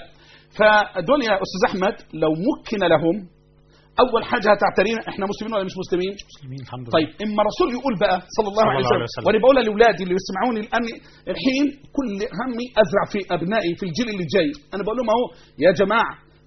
C: فدول يا أستاذ أحمد لو مكن لهم أول حاجة هتعترينا إحنا مسلمين ولا مش مسلمين
B: مسلمين الحمد لله
C: طيب اما رسول يقول بقى صلى الله
B: صلى
C: عليه
B: الله عليه
C: وسلم
B: وسلم.
C: وانا بقولها لاولادي اللي يسمعوني الان الحين كل همي ازرع في ابنائي في الجيل اللي جاي انا بقول لهم اهو يا جماعه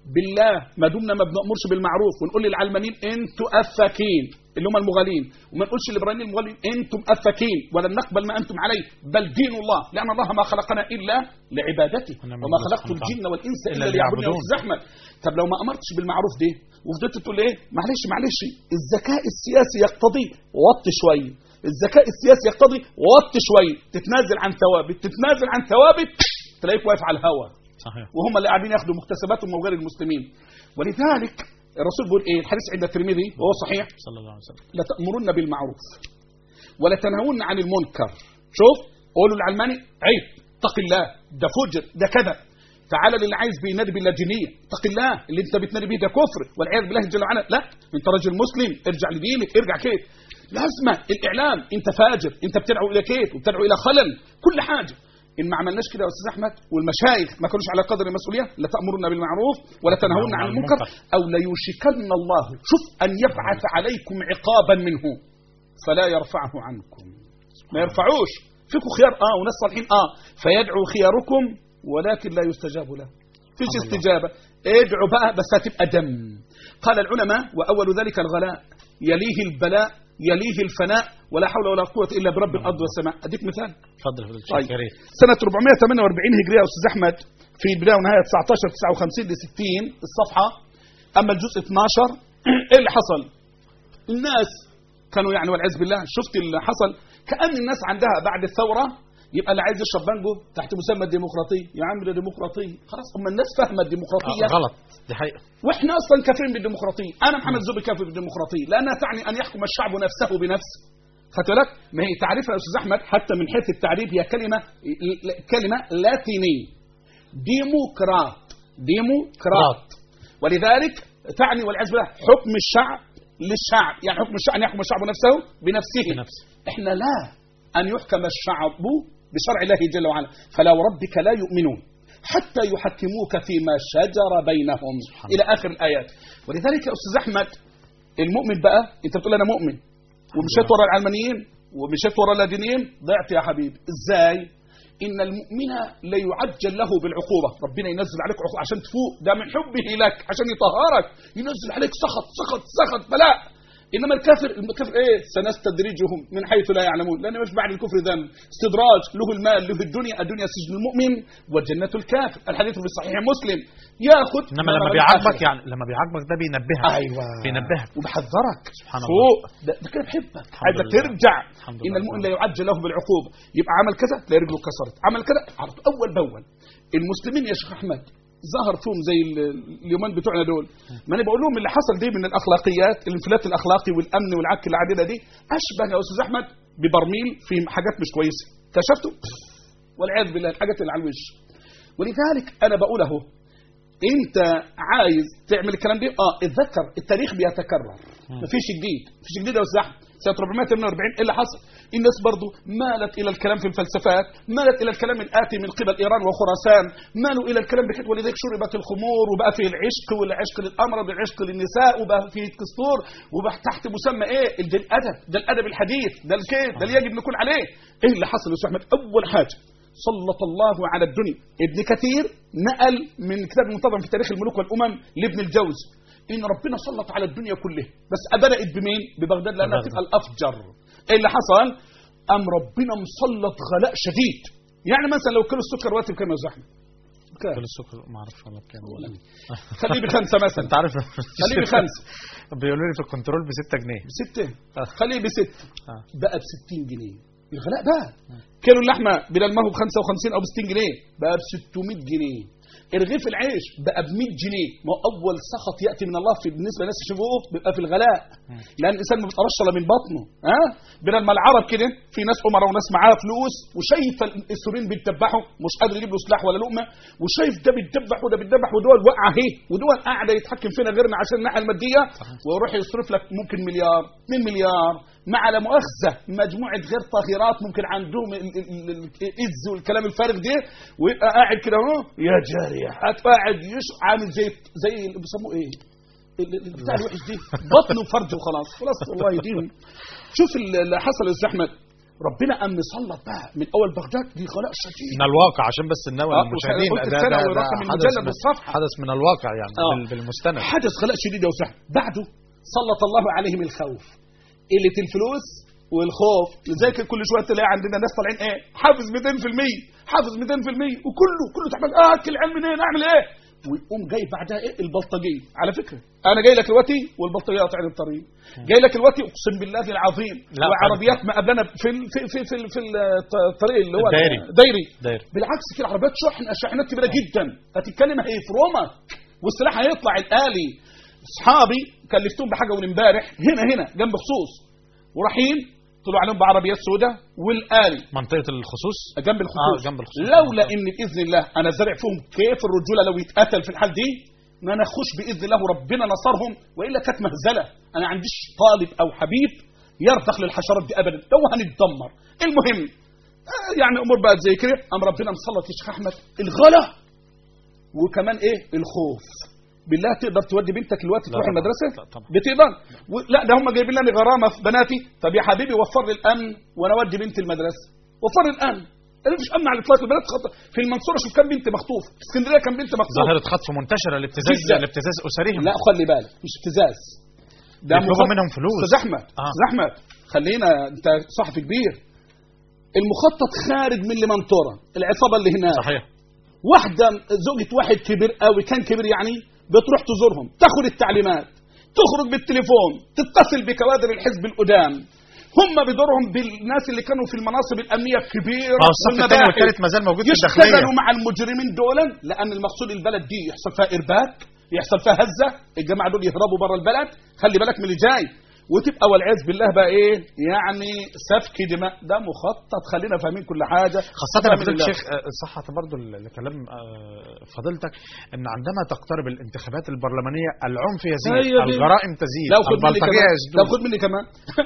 C: بالله ما دمنا ما بنأمرش بالمعروف ونقول للعلمانيين انتوا افاكين اللي هم المغالين وما نقولش للابراهيميين المغالين انتم افاكين ولن نقبل ما انتم عليه بل دين الله لان الله ما خلقنا الا لعبادته
B: ونعم
C: وما
B: بالله
C: خلقت
B: سبحانه
C: الجن والانس
B: إلا
C: الا ليعبدون يا
B: ليعبدون.
C: استاذ احمد طب لو ما امرتش بالمعروف ده وفضلت تقول ايه معلش معلش الذكاء السياسي يقتضي وط شويه الذكاء السياسي يقتضي وط شويه تتنازل عن ثوابت تتنازل عن ثوابت تلاقيك واقف على الهوى
B: صحيح
C: وهم اللي قاعدين ياخدوا مكتسباتهم وغير المسلمين ولذلك الرسول بيقول ايه الحديث عند الترمذي وهو صحيح
B: صلى الله عليه وسلم
C: لتأمرن بالمعروف ولا تنهون عن المنكر شوف قولوا للعلماني عيب اتق الله ده فجر ده كذا تعالى للي عايز بينادي باللاجئيه اتق الله اللي انت بتنادي بيه ده كفر والعياذ بالله جل وعلا لا انت راجل مسلم ارجع لدينك ارجع كيف لازمه الاعلام انت فاجر انت بتدعو الى كيف وبتدعو الى خلل كل حاجه ان ما عملناش كده يا استاذ احمد والمشايخ ما كانوش على قدر المسؤوليه لا تامرن بالمعروف ولا تنهون عن المنكر او ليوشكن الله شوف ان يبعث عليكم عقابا منه فلا يرفعه عنكم ما يرفعوش فيكم خيار اه وناس صالحين اه فيدعو خياركم ولكن لا يستجاب له فيش استجابه ادعوا بقى بس هتبقى دم قال العلماء واول ذلك الغلاء يليه البلاء يليه الفناء ولا حول ولا قوه الا برب الارض والسماء اديك مثال
B: اتفضل يا فضيلة
C: طيب
B: الشيخ يا ريت
C: سنة 448 هجرية يا أستاذ أحمد في البداية ونهاية 19 59 ل 60 الصفحة أما الجزء 12 إيه اللي حصل؟ الناس كانوا يعني والعياذ بالله شفت اللي حصل كأن الناس عندها بعد الثورة يبقى اللي عايز يشرب بانجو تحت مسمى الديمقراطية يا عم ده ديمقراطية خلاص أما الناس فاهمة الديمقراطية
B: آه غلط دي حقيقة
C: واحنا اصلا كافرين بالديمقراطيه انا محمد زوبي كافر بالديمقراطيه لانها تعني ان يحكم الشعب نفسه بنفسه خدت بالك ما هي تعريفها يا استاذ احمد حتى من حيث التعريف هي كلمه كلمه لاتينيه ديمقراط ديمقراط ولذلك تعني والعياذ بالله حكم الشعب للشعب يعني حكم الشعب ان يحكم الشعب نفسه بنفسه
B: بنفسه.
C: احنا لا ان يحكم الشعب بشرع الله جل وعلا فلا وربك لا يؤمنون حتى يحكموك فيما شجر بينهم
B: سبحان
C: الى اخر الايات ولذلك يا استاذ احمد المؤمن بقى انت بتقول انا مؤمن ومشيت ورا العلمانيين ومشيت ورا اللادينيين ضعت يا حبيبي ازاي ان المؤمن لا يعجل له بالعقوبه ربنا ينزل عليك عقوبه عشان تفوق ده من حبه لك عشان يطهرك ينزل عليك سخط سخط سخط بلاء انما الكافر الكافر ايه سنستدرجهم من حيث لا يعلمون لان مش بعد الكفر ذنب استدراج له المال له الدنيا الدنيا سجن المؤمن وجنه الكافر الحديث في صحيح مسلم ياخذ
B: انما
C: ما
B: لما
C: بعد
B: بيعاقبك
C: الآخرة.
B: يعني لما بيعاقبك ده بينبهك
C: ايوه
B: بينبهك
C: وبحذرك
B: سبحان
C: فوق ده, ده كده بحبك عايزك
B: لله.
C: ترجع
B: الحمد
C: ان
B: لله.
C: المؤمن لا يعجل له بالعقوبه يبقى عمل كذا تلاقي رجله اتكسرت عمل كذا على طول اول باول المسلمين يا شيخ احمد ظهر فيهم زي ال- اليومين بتوعنا دول ما انا بقول لهم اللي حصل دي من الاخلاقيات الانفلات الاخلاقي والامن والعك العادله دي اشبه يا استاذ احمد ببرميل في حاجات مش كويسه كشفتوا والعياذ بالله الحاجات اللي على الوش ولذلك انا بقول اهو انت عايز تعمل الكلام ده اه اتذكر التاريخ بيتكرر مفيش جديد مفيش جديد يا استاذ احمد سنه 448 ايه اللي حصل الناس برضو مالت الى الكلام في الفلسفات مالت الى الكلام الاتي من قبل ايران وخراسان مالوا الى الكلام بكده ولذلك شربت الخمور وبقى في العشق والعشق للامراض والعشق للنساء وبقى في الدستور وبقى تحت مسمى ايه ده الادب ده الادب الحديث ده الكيف ده اللي يجب نكون عليه ايه اللي حصل يا استاذ احمد اول حاجه سلط الله على الدنيا ابن كثير نقل من كتاب المنتظم في تاريخ الملوك والامم لابن الجوزي ان ربنا سلط على الدنيا كلها بس بدات بمين ببغداد لانها
B: بغداد.
C: تبقى الافجر ايه اللي حصل ام ربنا مسلط غلاء شديد يعني مثلا لو كيلو السكر وقت بكام يا زحمه بكام
B: كل السكر ما اعرفش والله بكام ولا
C: خليه بخمسه مثلا
B: انت عارف
C: خليه بخمسه
B: بيقولوا لي في الكنترول ب 6 جنيه
C: بستة خليه بست
B: آه.
C: بقى ب 60 جنيه الغلاء بقى كيلو اللحمه بدل ما هو ب 55 او ب 60 جنيه بقى ب 600 جنيه رغيف العيش بقى ب 100 جنيه ما هو اول سخط ياتي من الله في بالنسبه للناس يشوفوه بيبقى في الغلاء لان الانسان ما بيتقرش الا من بطنه ها بدل ما العرب كده في ناس امراء وناس معاها فلوس وشايفه السوريين بيتذبحوا مش قادر يجيب له سلاح ولا لقمه وشايف ده بيتذبح وده بيتذبح ودول واقعه اهي ودول قاعده يتحكم فينا غيرنا عشان الناحيه الماديه ويروح يصرف لك ممكن مليار 2 مليار مع لا مؤاخذه مجموعه غير طاهرات ممكن عندهم ال- ال- ال- ال- الاز والكلام الفارغ ده ويبقى قاعد كده اهو يا جاريه قاعد يش عامل زي زي اللي بيسموه ايه ال- ال- البتاع الوحش دي بطن وفرج وخلاص خلاص والله يديهم شوف ال- اللي حصل يا استاذ احمد ربنا قام مسلط بقى من اول بغداد دي غلاء شديد
B: من الواقع عشان بس ننوه
C: آه،
B: المشاهدين
C: قلت
B: ده,
C: السنة
B: ده, ده
C: والرقم
B: حدث
C: المجلد
B: من,
C: بالصفحة.
B: حدث من الواقع يعني
C: آه.
B: بال- بالمستند
C: حدث غلاء شديد يا استاذ بعده سلط الله عليهم الخوف قله الفلوس والخوف لذلك كل شويه تلاقي عندنا ناس طالعين ايه حافظ 200% حافظ 200% وكله كله تعبان اه اكل علم منين اعمل ايه ويقوم جاي بعدها ايه البلطجيه على فكره انا جاي لك دلوقتي والبلطجيه قاطعين الطريق جاي لك دلوقتي اقسم بالله العظيم
B: لا،
C: وعربيات ما قبلنا في ال- في في في, في الطريق اللي هو
B: الدائري.
C: دايري
B: داير
C: بالعكس كده عربيات شحن شاحنات كبيره جدا هتتكلم هيفرمك والسلاح هيطلع الالي اصحابي كلفتهم بحاجه من امبارح هنا هنا جنب خصوص ورايحين طلعوا عليهم بعربيات سوداء والالي
B: منطقه الخصوص
C: جنب الخصوص
B: آه، جنب الخصوص.
C: لولا ان باذن الله انا زارع فيهم كيف الرجوله لو يتقتل في الحال دي ما نخش باذن الله ربنا نصرهم والا كانت مهزله انا عنديش طالب او حبيب يرضخ للحشرات دي ابدا لو هنتدمر المهم آه، يعني امور بقت زي كده ام ربنا مسلط يا شيخ احمد الغلا وكمان ايه الخوف بالله تقدر تودي بنتك دلوقتي
B: لا
C: تروح
B: طبعا.
C: المدرسه
B: لا طبعا.
C: بتقدر و- لا ده هم جايبين لنا غرامه في بناتي طب يا حبيبي وفر لي الامن وانا اودي بنتي المدرسه وفر لي الامن انا مفيش امن على الاطلاق البنات خط... في المنصوره شوف كم بنت مخطوف في اسكندريه كم بنت مخطوف
B: ظاهره خطف منتشره لابتزاز
C: جداً.
B: لابتزاز اسرهم
C: لا خلي بالك مش ابتزاز ده
B: بيطلبوا
C: مخطط-
B: منهم فلوس.
C: استاذ احمد
B: آه.
C: استاذ احمد خلينا انت صحفي كبير المخطط خارج من المنطوره العصابه اللي هناك
B: صحيح
C: واحدة زوجة واحد كبير قوي كان كبير يعني بتروح تزورهم تاخد التعليمات تخرج بالتليفون تتصل بكوادر الحزب القدام هم بدورهم بالناس اللي كانوا في المناصب الامنيه الكبيره
B: ما هو الصف الثاني
C: والمباحث.
B: والثالث ما زال موجود في الداخليه
C: يشتغلوا مع المجرمين دول لان المقصود البلد دي يحصل فيها ارباك يحصل فيها هزه الجماعه دول يهربوا بره البلد خلي بالك من اللي جاي وتبقى والعياذ بالله بقى ايه يعني سفك دماء ده مخطط خلينا فاهمين كل حاجه
B: خاصة
C: فاهمين
B: فضيلة
C: الله.
B: الشيخ آه، صحة برضو الكلام آه، فضيلتك ان عندما تقترب الانتخابات البرلمانية العنف يزيد
C: أيوة دي.
B: الجرائم تزيد
C: لو خد مني
B: البلطجية
C: كمان
B: يزيدون
C: لو خد مني كمان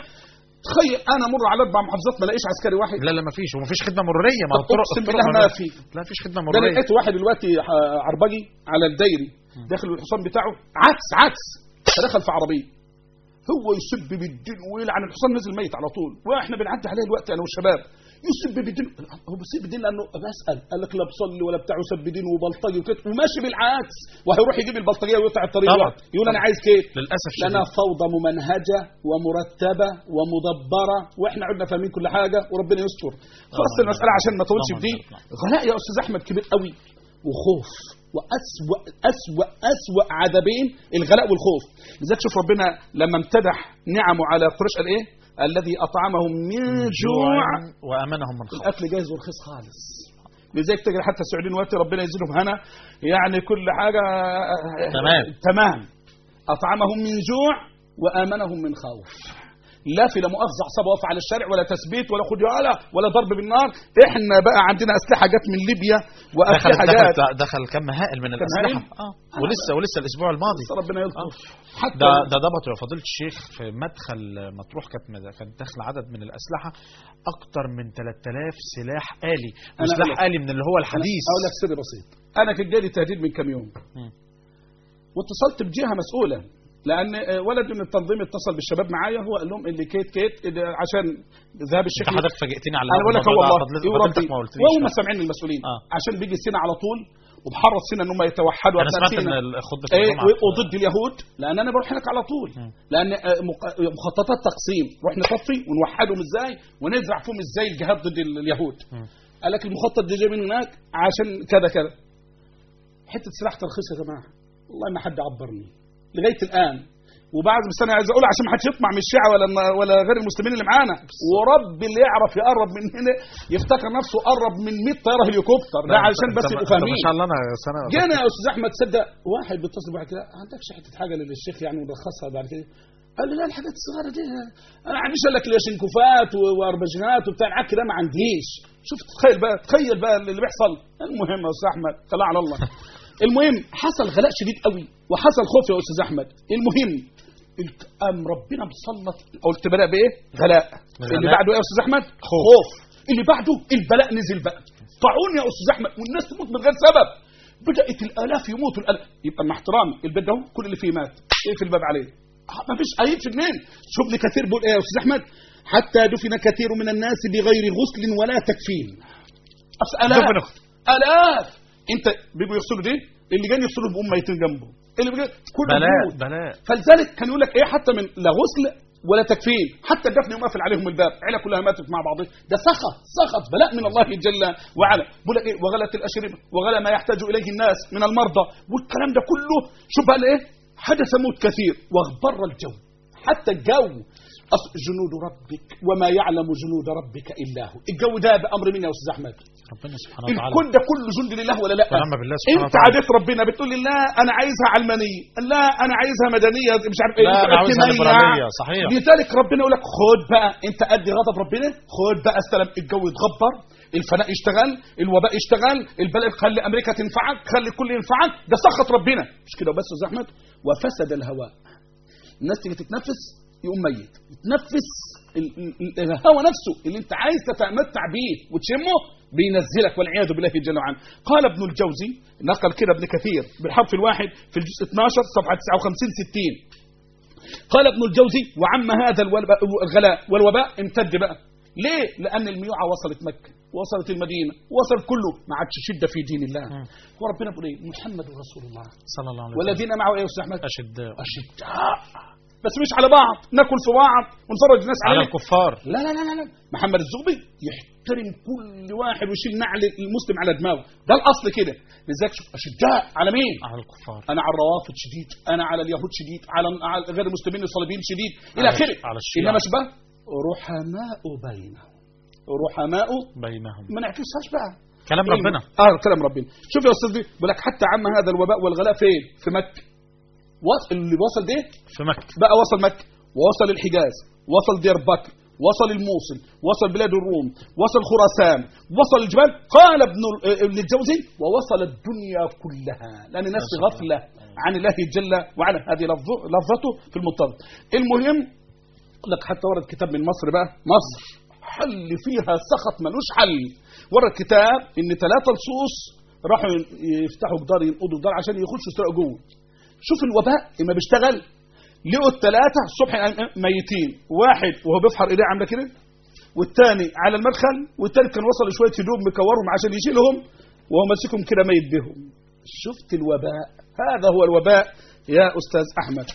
C: تخيل انا امر على اربع محافظات ما الاقيش عسكري واحد
B: لا لا ما فيش وما فيش خدمة مرورية ما هو
C: طب
B: الطرق
C: أقسم
B: الطرق
C: بالله ما في.
B: لا فيش خدمة
C: ده انا
B: مرورية
C: لقيت واحد دلوقتي ح- عربجي على الدايري داخل الحصان بتاعه عكس عكس فدخل في عربيه هو يسب بالدين ويلعن الحصان نزل ميت على طول واحنا بنعدي عليه الوقت انا والشباب يسب بالدين هو بيسب بالدين لانه بسال قال لك لا بصلي ولا بتاع يسب دين وبلطجي وكده وماشي بالعكس وهيروح يجيب البلطجيه ويقطع الطريق
B: طبعا.
C: الوقت. يقول انا عايز كده
B: للأسف
C: لانها
B: شديد
C: فوضى ممنهجه ومرتبه ومدبره واحنا عدنا فاهمين كل حاجه وربنا يستر خلاص
B: اللهم
C: المساله عشان ما اطولش
B: اللهم
C: في دي
B: بارك.
C: غلاء يا استاذ احمد كبير قوي وخوف واسوا اسوا اسوا عذابين الغلاء والخوف لذلك شوف ربنا لما امتدح نعمه على قريش قال ايه الذي اطعمهم من جوع
B: وأمنهم من خوف
C: الاكل جاهز ورخيص خالص لذلك تجري حتى السعوديين دلوقتي ربنا يزيدهم هنا يعني كل حاجه
B: تمام.
C: تمام اطعمهم من جوع وامنهم من خوف لا في لا مؤاخذه عصابه واقفه على الشارع ولا تثبيت ولا خد يالا ولا ضرب بالنار احنا بقى عندنا اسلحه جت من ليبيا
B: دخل
C: واسلحه
B: دخل
C: جت
B: دخل كم هائل من
C: هائل؟
B: الأسلحة اه ولسه ولسه الأسبوع الماضي
C: ربنا يلطف حتى
B: ده ده ضبطوا يا فضيلة الشيخ في مدخل مطروح كانت كانت داخل عدد من الأسلحة أكتر من 3000 سلاح آلي
C: أنا
B: وسلاح
C: أقول لك-
B: آلي من اللي هو الحديث
C: اقول لك سر بسيط انا كان جالي تهديد من كم يوم
B: مم.
C: واتصلت بجهه مسؤوله لان آه، ولد من التنظيم اتصل بالشباب معايا هو قال لهم اللي كيت كيت اللي عشان ذهاب الشيخ
B: انت حضرتك فاجئتني على
C: انا بقول لك هو
B: الموضوع ده.
C: والله
B: فضلت-
C: إيه
B: فضلتك
C: وربي
B: ما قلتليش
C: وهم
B: لا.
C: سامعين المسؤولين
B: آه.
C: عشان بيجي سينا على طول وبحرص سينا ان هم يتوحدوا
B: انا
C: أبناء
B: سمعت
C: سينا.
B: ان خطبه
C: ايه
B: الجمعه
C: ويبقوا ضد اليهود لان انا بروح هناك على طول
B: مم.
C: لان آه، مق- مخططات تقسيم نروح نطفي ونوحدهم ازاي ونزرع فيهم ازاي الجهاد ضد ال- اليهود
B: مم.
C: قال لك المخطط ده جاي من هناك عشان كذا كذا حته سلاح ترخيص يا جماعه والله ما حد عبرني لغايه الان وبعد بس انا عايز اقول عشان ما حدش يطمع من الشيعه ولا ولا غير المسلمين اللي معانا ورب اللي يعرف يقرب من هنا يفتكر نفسه قرب من 100 طياره هليكوبتر ده علشان بس يبقوا
B: ما
C: فاهمين
B: شاء الله انا سنه
C: جينا يا استاذ احمد تصدق واحد بيتصل بعد كده عندكش حته حاجه للشيخ يعني ونلخصها بعد كده قال لي لا الحاجات الصغيره دي انا ما عنديش الا كلاشينكوفات و- واربجينات وبتاع العك ده ما عنديش شوف تخيل بقى تخيل بقى اللي بيحصل المهم يا استاذ احمد خلاه على الله المهم حصل غلاء شديد قوي وحصل خوف يا استاذ احمد المهم الت- قام ربنا مسلط قلت بدا بايه غلاء
B: غلاء.
C: اللي بعده ايه يا استاذ احمد
B: خوف.
C: خوف اللي بعده البلاء نزل بقى طاعون يا استاذ احمد والناس تموت من غير سبب بدات الالاف يموتوا الالاف يبقى مع احترامي البيت ده كل اللي فيه مات اقفل الباب عليه آه، ما فيش اي في اتنين شوف لي كثير بيقول ايه يا استاذ احمد حتى دفن كثير من الناس بغير غسل ولا تكفين أصل
B: دفن
C: آلاف آلاف أنت بيجوا يغسلوا دي اللي جاي يغسلوا بأم ميتين جنبه اللي بيجي كله
B: بلاء
C: موت.
B: بلاء
C: فلذلك كان يقول لك ايه حتى من لا غسل ولا تكفين حتى الدفن يقوم قافل عليهم الباب العيله كلها ماتت مع بعضها ده سخط سخط بلاء من الله جل وعلا بيقول لك ايه وغلت الاشربه وغلى ما يحتاج اليه الناس من المرضى والكلام ده كله شوف بقى ايه حدث موت كثير واغبر الجو حتى الجو أص- جنود ربك وما يعلم جنود ربك الا هو الجو ده بامر مين يا استاذ احمد
B: ربنا سبحانه وتعالى
C: الكون ده كله جند لله ولا لا
B: ونعم بالله سبحانه
C: انت
B: وتعالى.
C: عادت ربنا بتقول لي لا انا عايزها علمانيه لا انا عايزها مدنيه مش عارف ايه
B: لا، أنا عاوزها
C: اجتماعية.
B: ليبرالية، صحيح.
C: لذلك ربنا يقول لك خد بقى انت قد غضب ربنا خد بقى استلم الجو يتغبر الفناء يشتغل الوباء يشتغل البلاء خلي امريكا تنفعك خلي الكل ينفعك ده سخط ربنا مش كده بس يا أستاذ احمد وفسد الهواء الناس تيجي تتنفس يقوم ميت يتنفس ال- ال- الهواء نفسه اللي انت عايز تتمتع بيه وتشمه بينزلك والعياذ بالله جل وعلا قال ابن الجوزي نقل كده ابن كثير بالحرف الواحد في الجزء 12 صفحه 59 60 قال ابن الجوزي وعم هذا الوباء- الغلاء والوباء امتد بقى ليه؟ لأن الميوعة وصلت مكة وصلت المدينة وصل كله ما عادش شدة في دين الله هو ربنا بيقول ايه؟ محمد رسول الله
B: صلى الله عليه وسلم
C: والذين معه ايه يا استاذ احمد؟
B: أشداء
C: أشداء بس مش على بعض ناكل في بعض ونفرج الناس
B: على
C: عليه
B: الكفار
C: لا لا لا لا لا محمد الزغبي يحترم كل واحد ويشيل نعل المسلم على دماغه ده الاصل كده لذلك شوف اشداء على مين
B: على الكفار
C: انا على الروافض شديد انا على اليهود شديد على على غير المسلمين الصليبيين شديد الى
B: على-
C: اخره
B: على الشيعة.
C: انما شبه رحماء بينهم رحماء
B: بينهم
C: ما نعكسهاش بقى
B: كلام
C: إيه؟
B: ربنا
C: اه كلام ربنا شوف يا استاذ دي بقول لك حتى عم هذا الوباء والغلاء فين في مكه وصل اللي وصل ده
B: في مكة
C: بقى وصل مكة ووصل الحجاز وصل دير بكر وصل الموصل وصل بلاد الروم وصل خراسان وصل الجبال قال ابن ال- ابن الجوزي ووصل الدنيا كلها لأن الناس في غفلة عن الله جل وعلا هذه لفظه- لفظته في المنتظر المهم لك حتى ورد كتاب من مصر بقى مصر حل فيها سخط ملوش حل ورد كتاب ان ثلاثة لصوص راحوا يفتحوا جدار ينقضوا جدار عشان يخشوا يسرقوا جوه شوف الوباء اما بيشتغل لقوا الثلاثة الصبح ميتين واحد وهو بيفحر ايديه عامله كده والثاني على المدخل والثالث كان وصل شويه هدوم مكورهم عشان يشيلهم وهو ماسكهم كده ميت بهم شفت الوباء هذا هو الوباء يا استاذ احمد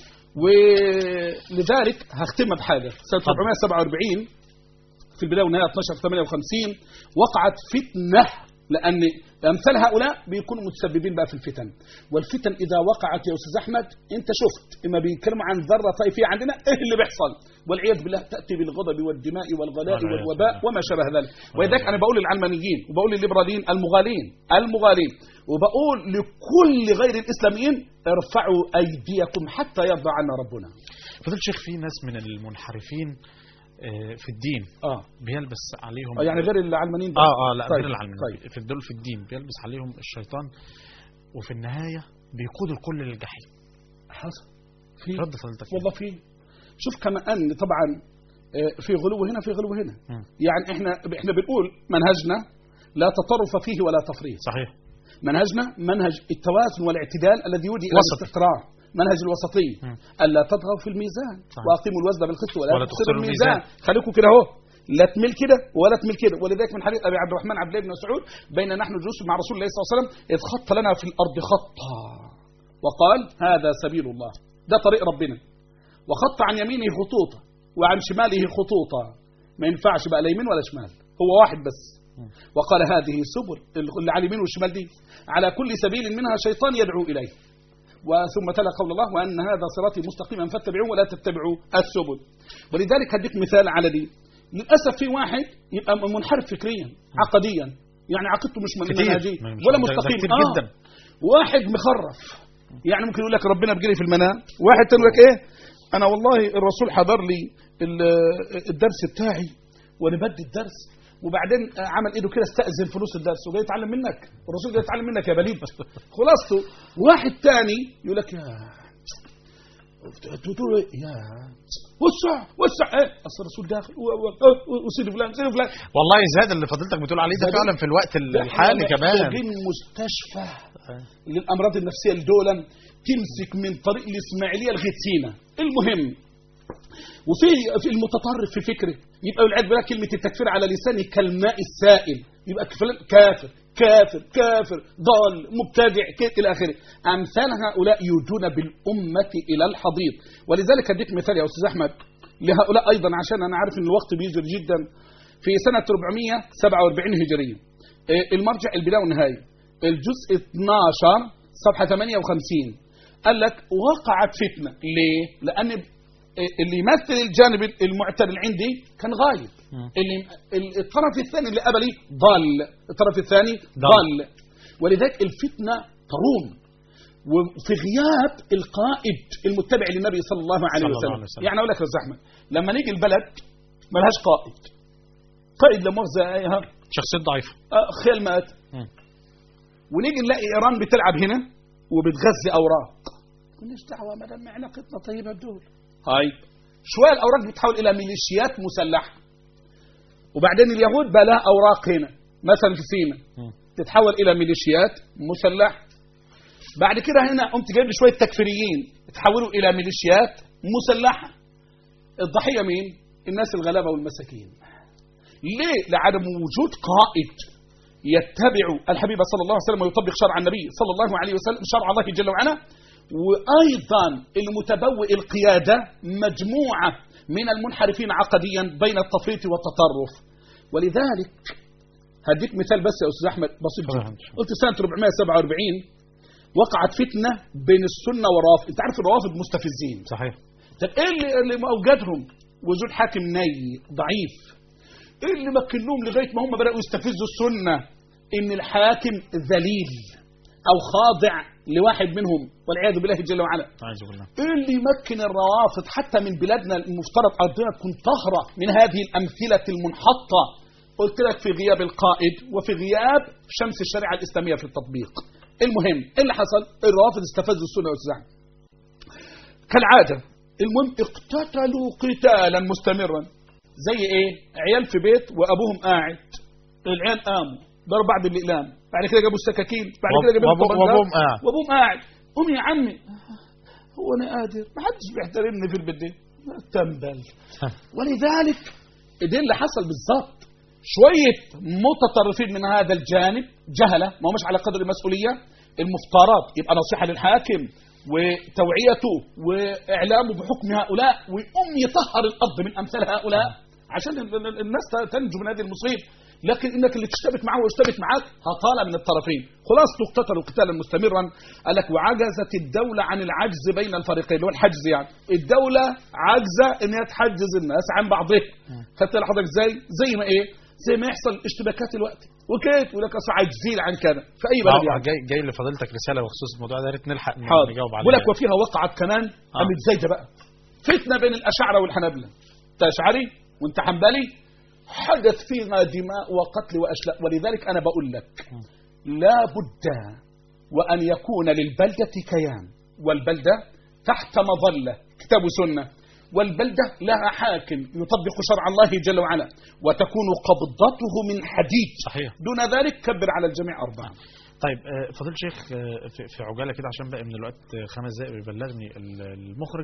C: ولذلك هختمها بحاجه سنه 447 في البدايه والنهايه 12 58 وقعت فتنه لان امثال هؤلاء بيكونوا متسببين بقى في الفتن والفتن اذا وقعت يا استاذ احمد انت شفت اما بيتكلموا عن ذره طائفيه عندنا ايه اللي بيحصل والعياذ بالله تاتي بالغضب والدماء والغلاء
B: والعياذ
C: والوباء
B: بالله.
C: وما شابه ذلك ولذلك انا بقول للعلمانيين وبقول للليبراليين المغالين المغالين وبقول لكل غير الاسلاميين ارفعوا ايديكم حتى يرضى عنا ربنا
B: فضل شيخ في ناس من المنحرفين آه، في الدين
C: اه
B: بيلبس عليهم
C: آه، يعني غير العلمانيين
B: اه اه لا
C: طيب.
B: غير العلم
C: طيب
B: في الدول في الدين بيلبس عليهم الشيطان وفي النهاية بيقود الكل للجحيم
C: حصل في
B: رد فضلتك
C: والله في شوف كما ان طبعا آه، في غلو هنا في غلو هنا
B: مم.
C: يعني احنا احنا بنقول منهجنا لا تطرف فيه ولا تفريط
B: صحيح
C: منهجنا منهج التوازن والاعتدال الذي يودي الى
B: وسط.
C: الاستقرار منهج الوسطيه
B: مم.
C: الا تطغوا في الميزان
B: صحيح.
C: واقيموا الوزن بالقسط ولا,
B: ولا
C: تخسروا
B: تخسروا
C: الميزان
B: الميزان.
C: خليكم كده اهو لا تميل كده ولا تميل كده ولذلك من حديث ابي عبد الرحمن عبد الله بن مسعود بين نحن جلوس مع رسول الله صلى الله عليه وسلم اذ خط لنا في الارض خطا وقال هذا سبيل الله ده طريق ربنا وخط عن يمينه خطوطا وعن شماله خطوطا ما ينفعش بقى لا يمين ولا شمال هو واحد بس وقال هذه سبل اللي على اليمين والشمال دي على كل سبيل منها شيطان يدعو اليه وثم تلا قول الله وان هذا صراطي مستقيما فاتبعوه ولا تتبعوا السبل ولذلك هديك مثال على دي للاسف في واحد يبقى منحرف فكريا عقديا يعني عقيدته مش من
B: كتير.
C: منهجيه
B: مش-
C: ولا
B: ده- ده
C: مستقيم
B: كتير
C: آه.
B: جدا.
C: واحد مخرف يعني ممكن يقول لك ربنا بيجري في المنام واحد تاني يقول لك ايه انا والله الرسول حضر لي ال- الدرس بتاعي وانا بدي الدرس وبعدين عمل ايده كده استاذن في نص الدرس وجاي يتعلم منك الرسول جاي يتعلم منك يا بليد خلاصته واحد تاني يقول لك يا تقول إيه؟ يا وسع وسع ايه اصل الرسول داخل و- و- و- وسيدي فلان سيدي فلان
B: والله زاد اللي فضلتك بتقول عليه ده
C: ده-
B: فعلا في الوقت الحالي كمان
C: محتاجين مستشفى للامراض النفسيه لدولا تمسك من طريق الاسماعيليه لغايه سينا المهم وفي في المتطرف في فكره يبقى والعياذ بالله كلمه التكفير على لسانه كالماء السائل يبقى فلان كافر كافر كافر ضال مبتدع ك- الى اخره امثال هؤلاء يودون بالامه الى الحضيض ولذلك اديك مثال يا استاذ احمد لهؤلاء ايضا عشان انا عارف ان الوقت بيجري جدا في سنه 447 هجريه إيه، المرجع البدايه والنهايه الجزء 12 صفحه 58 قال لك وقعت فتنه ليه؟ لان اللي يمثل الجانب المعتدل عندي كان غايب اللي الطرف الثاني اللي قبلي ضل الطرف الثاني ضل ولذلك الفتنه تروم وفي غياب القائد المتبع للنبي صلى الله عليه
B: صلى الله
C: وسلم,
B: عليه وسلم.
C: يعني اقول لك يا أستاذ احمد لما نيجي البلد ملهاش قائد قائد لا مؤاخذه ايه
B: شخصية ضعيفة
C: آه، خيال مات
B: مم.
C: ونيجي نلاقي ايران بتلعب هنا وبتغذي اوراق مالناش دعوه ما دام علاقتنا طيبه بدول هاي شويه الاوراق بتتحول الى ميليشيات مسلحه وبعدين اليهود بقى لها اوراق هنا مثلا في سينا
B: مم.
C: تتحول الى ميليشيات مسلحه بعد كده هنا قمت جايب لي شويه تكفيريين تحولوا الى ميليشيات مسلحه الضحيه مين الناس الغلابه والمساكين ليه لعدم وجود قائد يتبع الحبيب صلى الله عليه وسلم ويطبق شرع النبي صلى الله عليه وسلم شرع الله جل وعلا وايضا المتبوئ القياده مجموعه من المنحرفين عقديا بين التفريط والتطرف ولذلك هديك مثال بس يا استاذ احمد بسيط
B: اتفضل يا
C: جدا
B: فندم.
C: قلت سنه 447 وقعت فتنه بين السنه والروافض انت عارف الروافض مستفزين
B: صحيح
C: طب ايه اللي, اللي اوجدهم وجود حاكم ني ضعيف ايه اللي مكنهم لغايه ما هم بداوا يستفزوا السنه ان الحاكم ذليل او خاضع لواحد منهم والعياذ بالله جل وعلا
B: أعوذ بالله
C: ايه اللي يمكن الروافض حتى من بلادنا المفترض ارضنا تكون طهره من هذه الامثله المنحطه قلت لك في غياب القائد وفي غياب شمس الشريعه الاسلاميه في التطبيق المهم ايه اللي حصل الروافض استفزوا السنه والزعم كالعاده المهم اقتتلوا قتالا مستمرا زي ايه عيال في بيت وابوهم قاعد العيال قاموا ضرب بعض الاقلام بعد كده جابوا السكاكين بعد كده جابوا
B: وأبو-
C: الطبنجات،
B: وأبوهم قاعد.
C: وابوهم قاعد قوم يا عمي هو انا قادر ما حدش بيحترمني في البيت ده تنبل ولذلك ده اللي حصل بالظبط شويه متطرفين من هذا الجانب جهله ما همش على قدر المسؤوليه المفترض يبقى نصيحه للحاكم وتوعيته واعلامه بحكم هؤلاء ويقوم يطهر الارض من امثال هؤلاء عشان ال- ال- الناس تنجو من هذه المصيبه لكن انك اللي تشتبك معه ويشتبك معاك هطالة من الطرفين خلاص تقتتلوا قتالا مستمرا قال لك وعجزت الدولة عن العجز بين الفريقين اللي هو الحجز يعني الدولة عاجزة ان هي تحجز الناس عن بعضها خدت بالك حضرتك ازاي زي ما ايه زي ما يحصل اشتباكات الوقت وكيف يقول لك أصل عاجزين عن كذا في اي بلد
B: آه،
C: يعني
B: جاي جاي لفضيلتك رسالة بخصوص الموضوع ده يا ريت نلحق ن-
C: حاضر
B: نجاوب
C: بقول لك
B: عليها
C: وفيها وقعت كمان
B: آه.
C: قامت زي ده بقى فتنه بين الاشاعره والحنابله انت اشعري وانت حنبلي حدث فيها دماء وقتل واشلاء ولذلك انا بقول لك لا بد وان يكون للبلده كيان والبلده تحت مظله كتاب وسنه والبلده لها حاكم يطبق شرع الله جل وعلا وتكون قبضته من حديد
B: صحيح
C: دون ذلك كبر على الجميع اربعه
B: طيب آه، فضيلة الشيخ آه، في في عجالة كده عشان باقي من الوقت آه، خمس دقايق بيبلغني ال- المخرج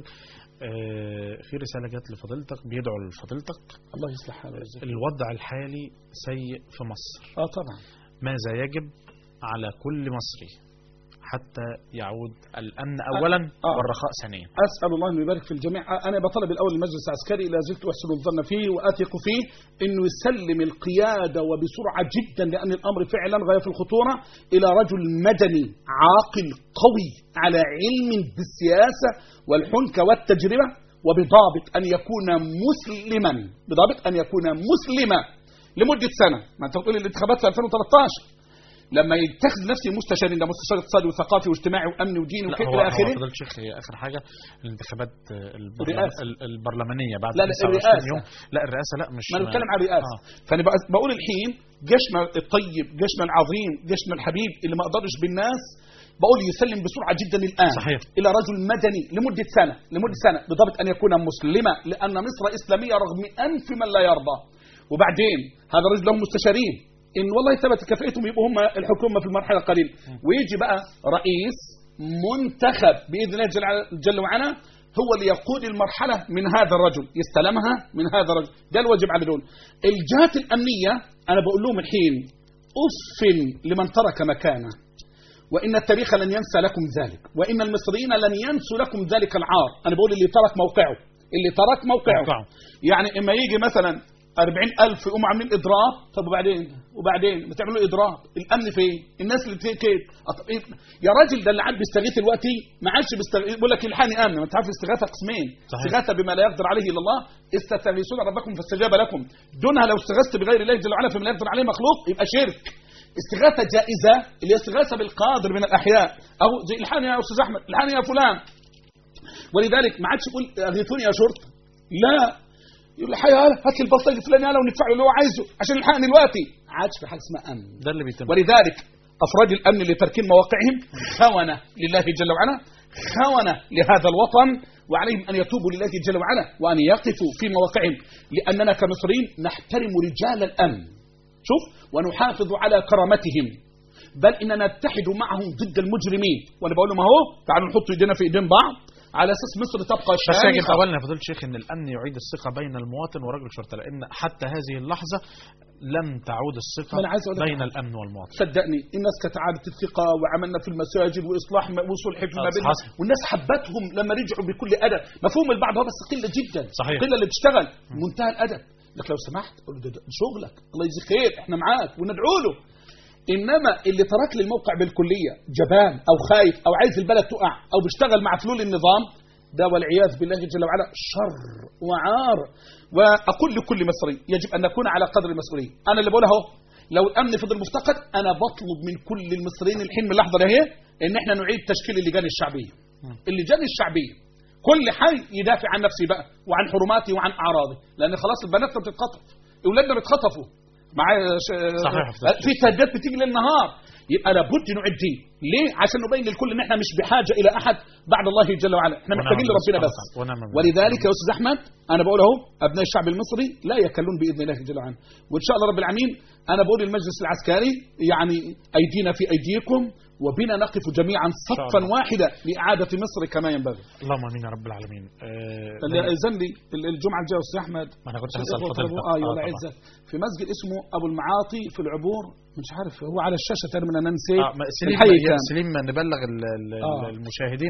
B: آه، في رسالة جت لفضيلتك بيدعو لفضيلتك
C: الله يصلح حاله ويجزاك.
B: الوضع الحالي سيء في مصر
C: اه طبعا
B: ماذا يجب على كل مصري حتى يعود الأمن أولا
C: آه.
B: والرخاء ثانيا
C: اسال الله انه يبارك في الجميع انا بطلب الاول المجلس العسكري لا زلت احسن الظن فيه واثق فيه انه يسلم القياده وبسرعه جدا لان الامر فعلا غايه في الخطوره الى رجل مدني عاقل قوي على علم بالسياسه والحنكه والتجربه وبضابط ان يكون مسلما بضابط ان يكون مسلما لمده سنه ما انت بتقول الانتخابات في 2013 لما يتخذ نفسه مستشار ده مستشار اقتصادي وثقافي واجتماعي وامني وديني
B: لا
C: وكده
B: هو
C: الى
B: هو
C: اخره
B: فضيلة الشيخ هي آخر حاجة الانتخابات آه، البرلمان
C: الرئاسة.
B: ال- البرلمانية بعد
C: لا، لا،
B: 29
C: الرئاسة.
B: يوم لا الرئاسة لا مش
C: ما انا بتكلم عن الرئاسه
B: آه.
C: فانا بق- بقول الحين جيشنا الطيب جيشنا العظيم جيشنا الحبيب اللي ما قدرش بالناس بقول يسلم بسرعه جدا الان
B: صحيح.
C: الى رجل مدني لمده سنه لمده سنه بضابط ان يكون مسلما لان مصر اسلاميه رغم انف من لا يرضى وبعدين هذا الرجل لهم مستشارين ان والله ثبت كفاءتهم يبقوا هم الحكومه في المرحله القليله ويجي بقى رئيس منتخب باذن الله جل- جل وعلا هو اللي يقود المرحلة من هذا الرجل يستلمها من هذا الرجل ده الواجب على دول الجهات الأمنية أنا بقول لهم الحين أف لمن ترك مكانه وإن التاريخ لن ينسى لكم ذلك وإن المصريين لن ينسوا لكم ذلك العار أنا بقول اللي ترك موقعه اللي ترك موقعه,
B: موقعه.
C: يعني إما يجي مثلا أربعين ألف يقوموا عاملين إضراب طب وبعدين وبعدين ما تعملوا إضراب الأمن فين الناس اللي بت- كيف أط- إيه؟ يا راجل ده اللي عاد بيستغيث دلوقتي ما عادش بيستغيث بيقول لك الحقني أمن ما أنت عارف الاستغاثة قسمين
B: صحيح.
C: استغاثة بما لا يقدر عليه إلا الله استستغيثون ربكم فاستجاب لكم دونها لو استغثت بغير الله جل وعلا فيما لا يقدر عليه مخلوق يبقى شرك استغاثة جائزة اللي هي استغاثة بالقادر من الأحياء أو زي الحقني يا أستاذ أحمد الحقني يا فلان ولذلك ما عادش يقول اغيثوني يا شرطه لا يقول لي حيا هات لي البلطجي الفلاني يلا وندفع له اللي هو عايزه عشان يلحقني دلوقتي ما عادش في حاجه اسمها امن
B: ده اللي بيتم
C: ولذلك افراد الامن اللي تاركين مواقعهم خونه لله جل وعلا خونه لهذا الوطن وعليهم ان يتوبوا لله جل وعلا وان يقفوا في مواقعهم لاننا كمصريين نحترم رجال الامن شوف ونحافظ على كرامتهم بل اننا نتحد معهم ضد المجرمين وانا بقول لهم اهو تعالوا نحط ايدينا في ايدين بعض على اساس مصر تبقى
B: بس يجب
C: شامخه
B: اولا يا فضيله الشيخ ان الامن يعيد الثقه بين المواطن ورجل الشرطه لان حتى هذه اللحظه لم تعود الثقه
C: ما أنا عايز أقول لك
B: بين الامن والمواطن
C: صدقني الناس كانت عادة الثقة وعملنا في المساجد وإصلاح ما- وصلح فيما
B: آه،
C: بيننا
B: حصل.
C: والناس حبتهم لما رجعوا بكل أدب مفهوم البعض هو بس قلة جدا
B: صحيح.
C: قلة اللي بتشتغل منتهى الأدب لك لو سمحت قول له ده, ده شغلك الله يجزيك خير احنا معاك وندعو له انما اللي ترك لي الموقع بالكليه جبان او خايف او عايز البلد تقع او بيشتغل مع فلول النظام ده والعياذ بالله جل وعلا شر وعار واقول لكل مصري يجب ان نكون على قدر المسؤوليه انا اللي بقولها اهو لو الامن فضل مفتقد انا بطلب من كل المصريين الحين من اللحظه دي ان احنا نعيد تشكيل اللجان الشعبيه اللجان الشعبيه كل حي يدافع عن نفسه بقى وعن حرماته وعن اعراضه لان خلاص البنات بتتخطف اولادنا بيتخطفوا معايا ش-
B: صحيح.
C: في تهديدات بتيجي للنهار يبقى لابد نعد دين ليه عشان نبين للكل ان احنا مش بحاجه الى احد بعد الله جل وعلا احنا
B: ونعم
C: محتاجين
B: بالله
C: لربنا
B: سبحانه
C: بس
B: وتعالى. ونعم بالله.
C: ولذلك يا استاذ احمد انا بقول اهو ابناء الشعب المصري لا يكلون باذن الله جل وعلا وان شاء الله رب العالمين انا بقول للمجلس العسكري يعني ايدينا في ايديكم وبنا نقف جميعا صفا
B: الله.
C: واحدا لاعاده مصر كما ينبغي
B: اللهم امين يا رب العالمين آه،
C: اللي اذن لي الجمعه الجايه يا استاذ احمد
B: ما انا كنت
C: عشان
B: هسال
C: إخوة
B: فضيلتك
C: طلبوا- اه يا
B: آه،
C: ولا
B: طبعاً.
C: عزت في مسجد اسمه ابو المعاطي في العبور مش عارف هو على الشاشه تقريبا انا نسيت
B: آه، ما- سليم
C: الحي
B: يا
C: كان
B: سليم نبلغ ال- ال-
C: آه.
B: المشاهدين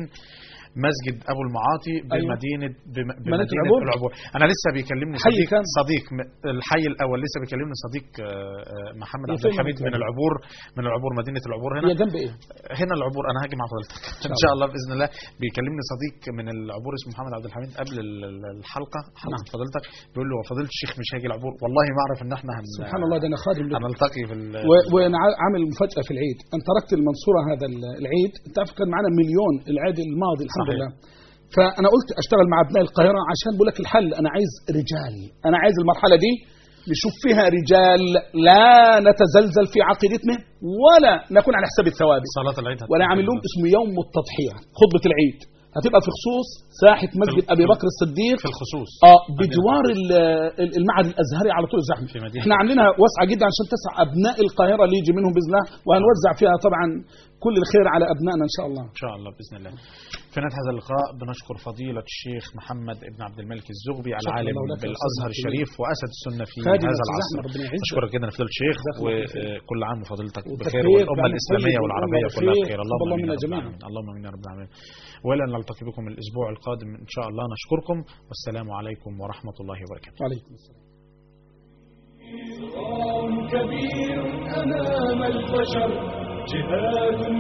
B: مسجد ابو المعاطي بمدينه بم- بمدينه
C: العبور.
B: العبور انا لسه بيكلمني
C: حي
B: صديق
C: كام؟
B: صديق م- الحي الاول لسه بيكلمني صديق آه، آه، محمد
C: إيه
B: عبد
C: فين
B: الحميد
C: مدينة
B: من العبور من العبور مدينه العبور هنا
C: هي جنب ايه؟
B: هنا العبور انا هاجي مع فضيلتك ان شاء الله باذن الله بيكلمني صديق من العبور اسمه محمد عبد الحميد قبل ال- ال- الحلقه حلقه
C: نعم.
B: فضيلتك بيقول له هو فضيله الشيخ مش هاجي العبور والله ما اعرف ان احنا هن
C: سبحان الله ده انا خادم له
B: هنلتقي في ال-
C: و- وانا عا- عامل مفاجاه في العيد انا تركت المنصوره هذا ال- العيد انت عارف كان معنا مليون العيد الماضي الحمد
B: صحيح.
C: لله فانا قلت اشتغل مع ابناء القاهره عشان بقول لك الحل انا عايز رجال انا عايز المرحله دي نشوف فيها رجال لا نتزلزل في عقيدتنا ولا نكون على حساب الثوابت
B: صلاه العيد هت-
C: وانا عامل لهم اسمه يوم التضحيه خطبه العيد هتبقى في خصوص ساحه مسجد
B: في-
C: ابي بكر الصديق
B: في الخصوص
C: اه بجوار ال- ال- المعهد الازهري على طول الزحمه
B: في مدينة
C: احنا عاملينها واسعه جدا عشان تسع ابناء القاهره اللي يجي منهم باذن الله وهنوزع فيها طبعا كل الخير على ابنائنا ان شاء الله
B: ان شاء الله باذن الله في نهايه هذا اللقاء بنشكر فضيله الشيخ محمد ابن عبد الملك الزغبي
C: شكرا
B: العالم
C: الله لك يا
B: بالازهر
C: أستاذ
B: الشريف واسد السنه في
C: خادم
B: هذا
C: أستاذ
B: العصر
C: أحمد، ربنا يعزك.
B: اشكرك جدا فضيله الشيخ
C: جزاك الله خير.
B: وكل عام وفضيلتك
C: وأنت
B: بخير
C: بخير،
B: والامه
C: وعام
B: الاسلاميه
C: طيب،
B: والعربيه
C: والأمة
B: كلها
C: بخير.
B: بخير
C: تقبل
B: اللهم
C: الله
B: امين
C: منا
B: يا رب
C: جميعا.
B: العالمين اللهم امين يا رب العالمين والى ان نلتقي بكم الاسبوع القادم ان شاء الله نشكركم والسلام عليكم ورحمه الله وبركاته
C: وعليكم السلام
A: كبير أمام البشر جهاد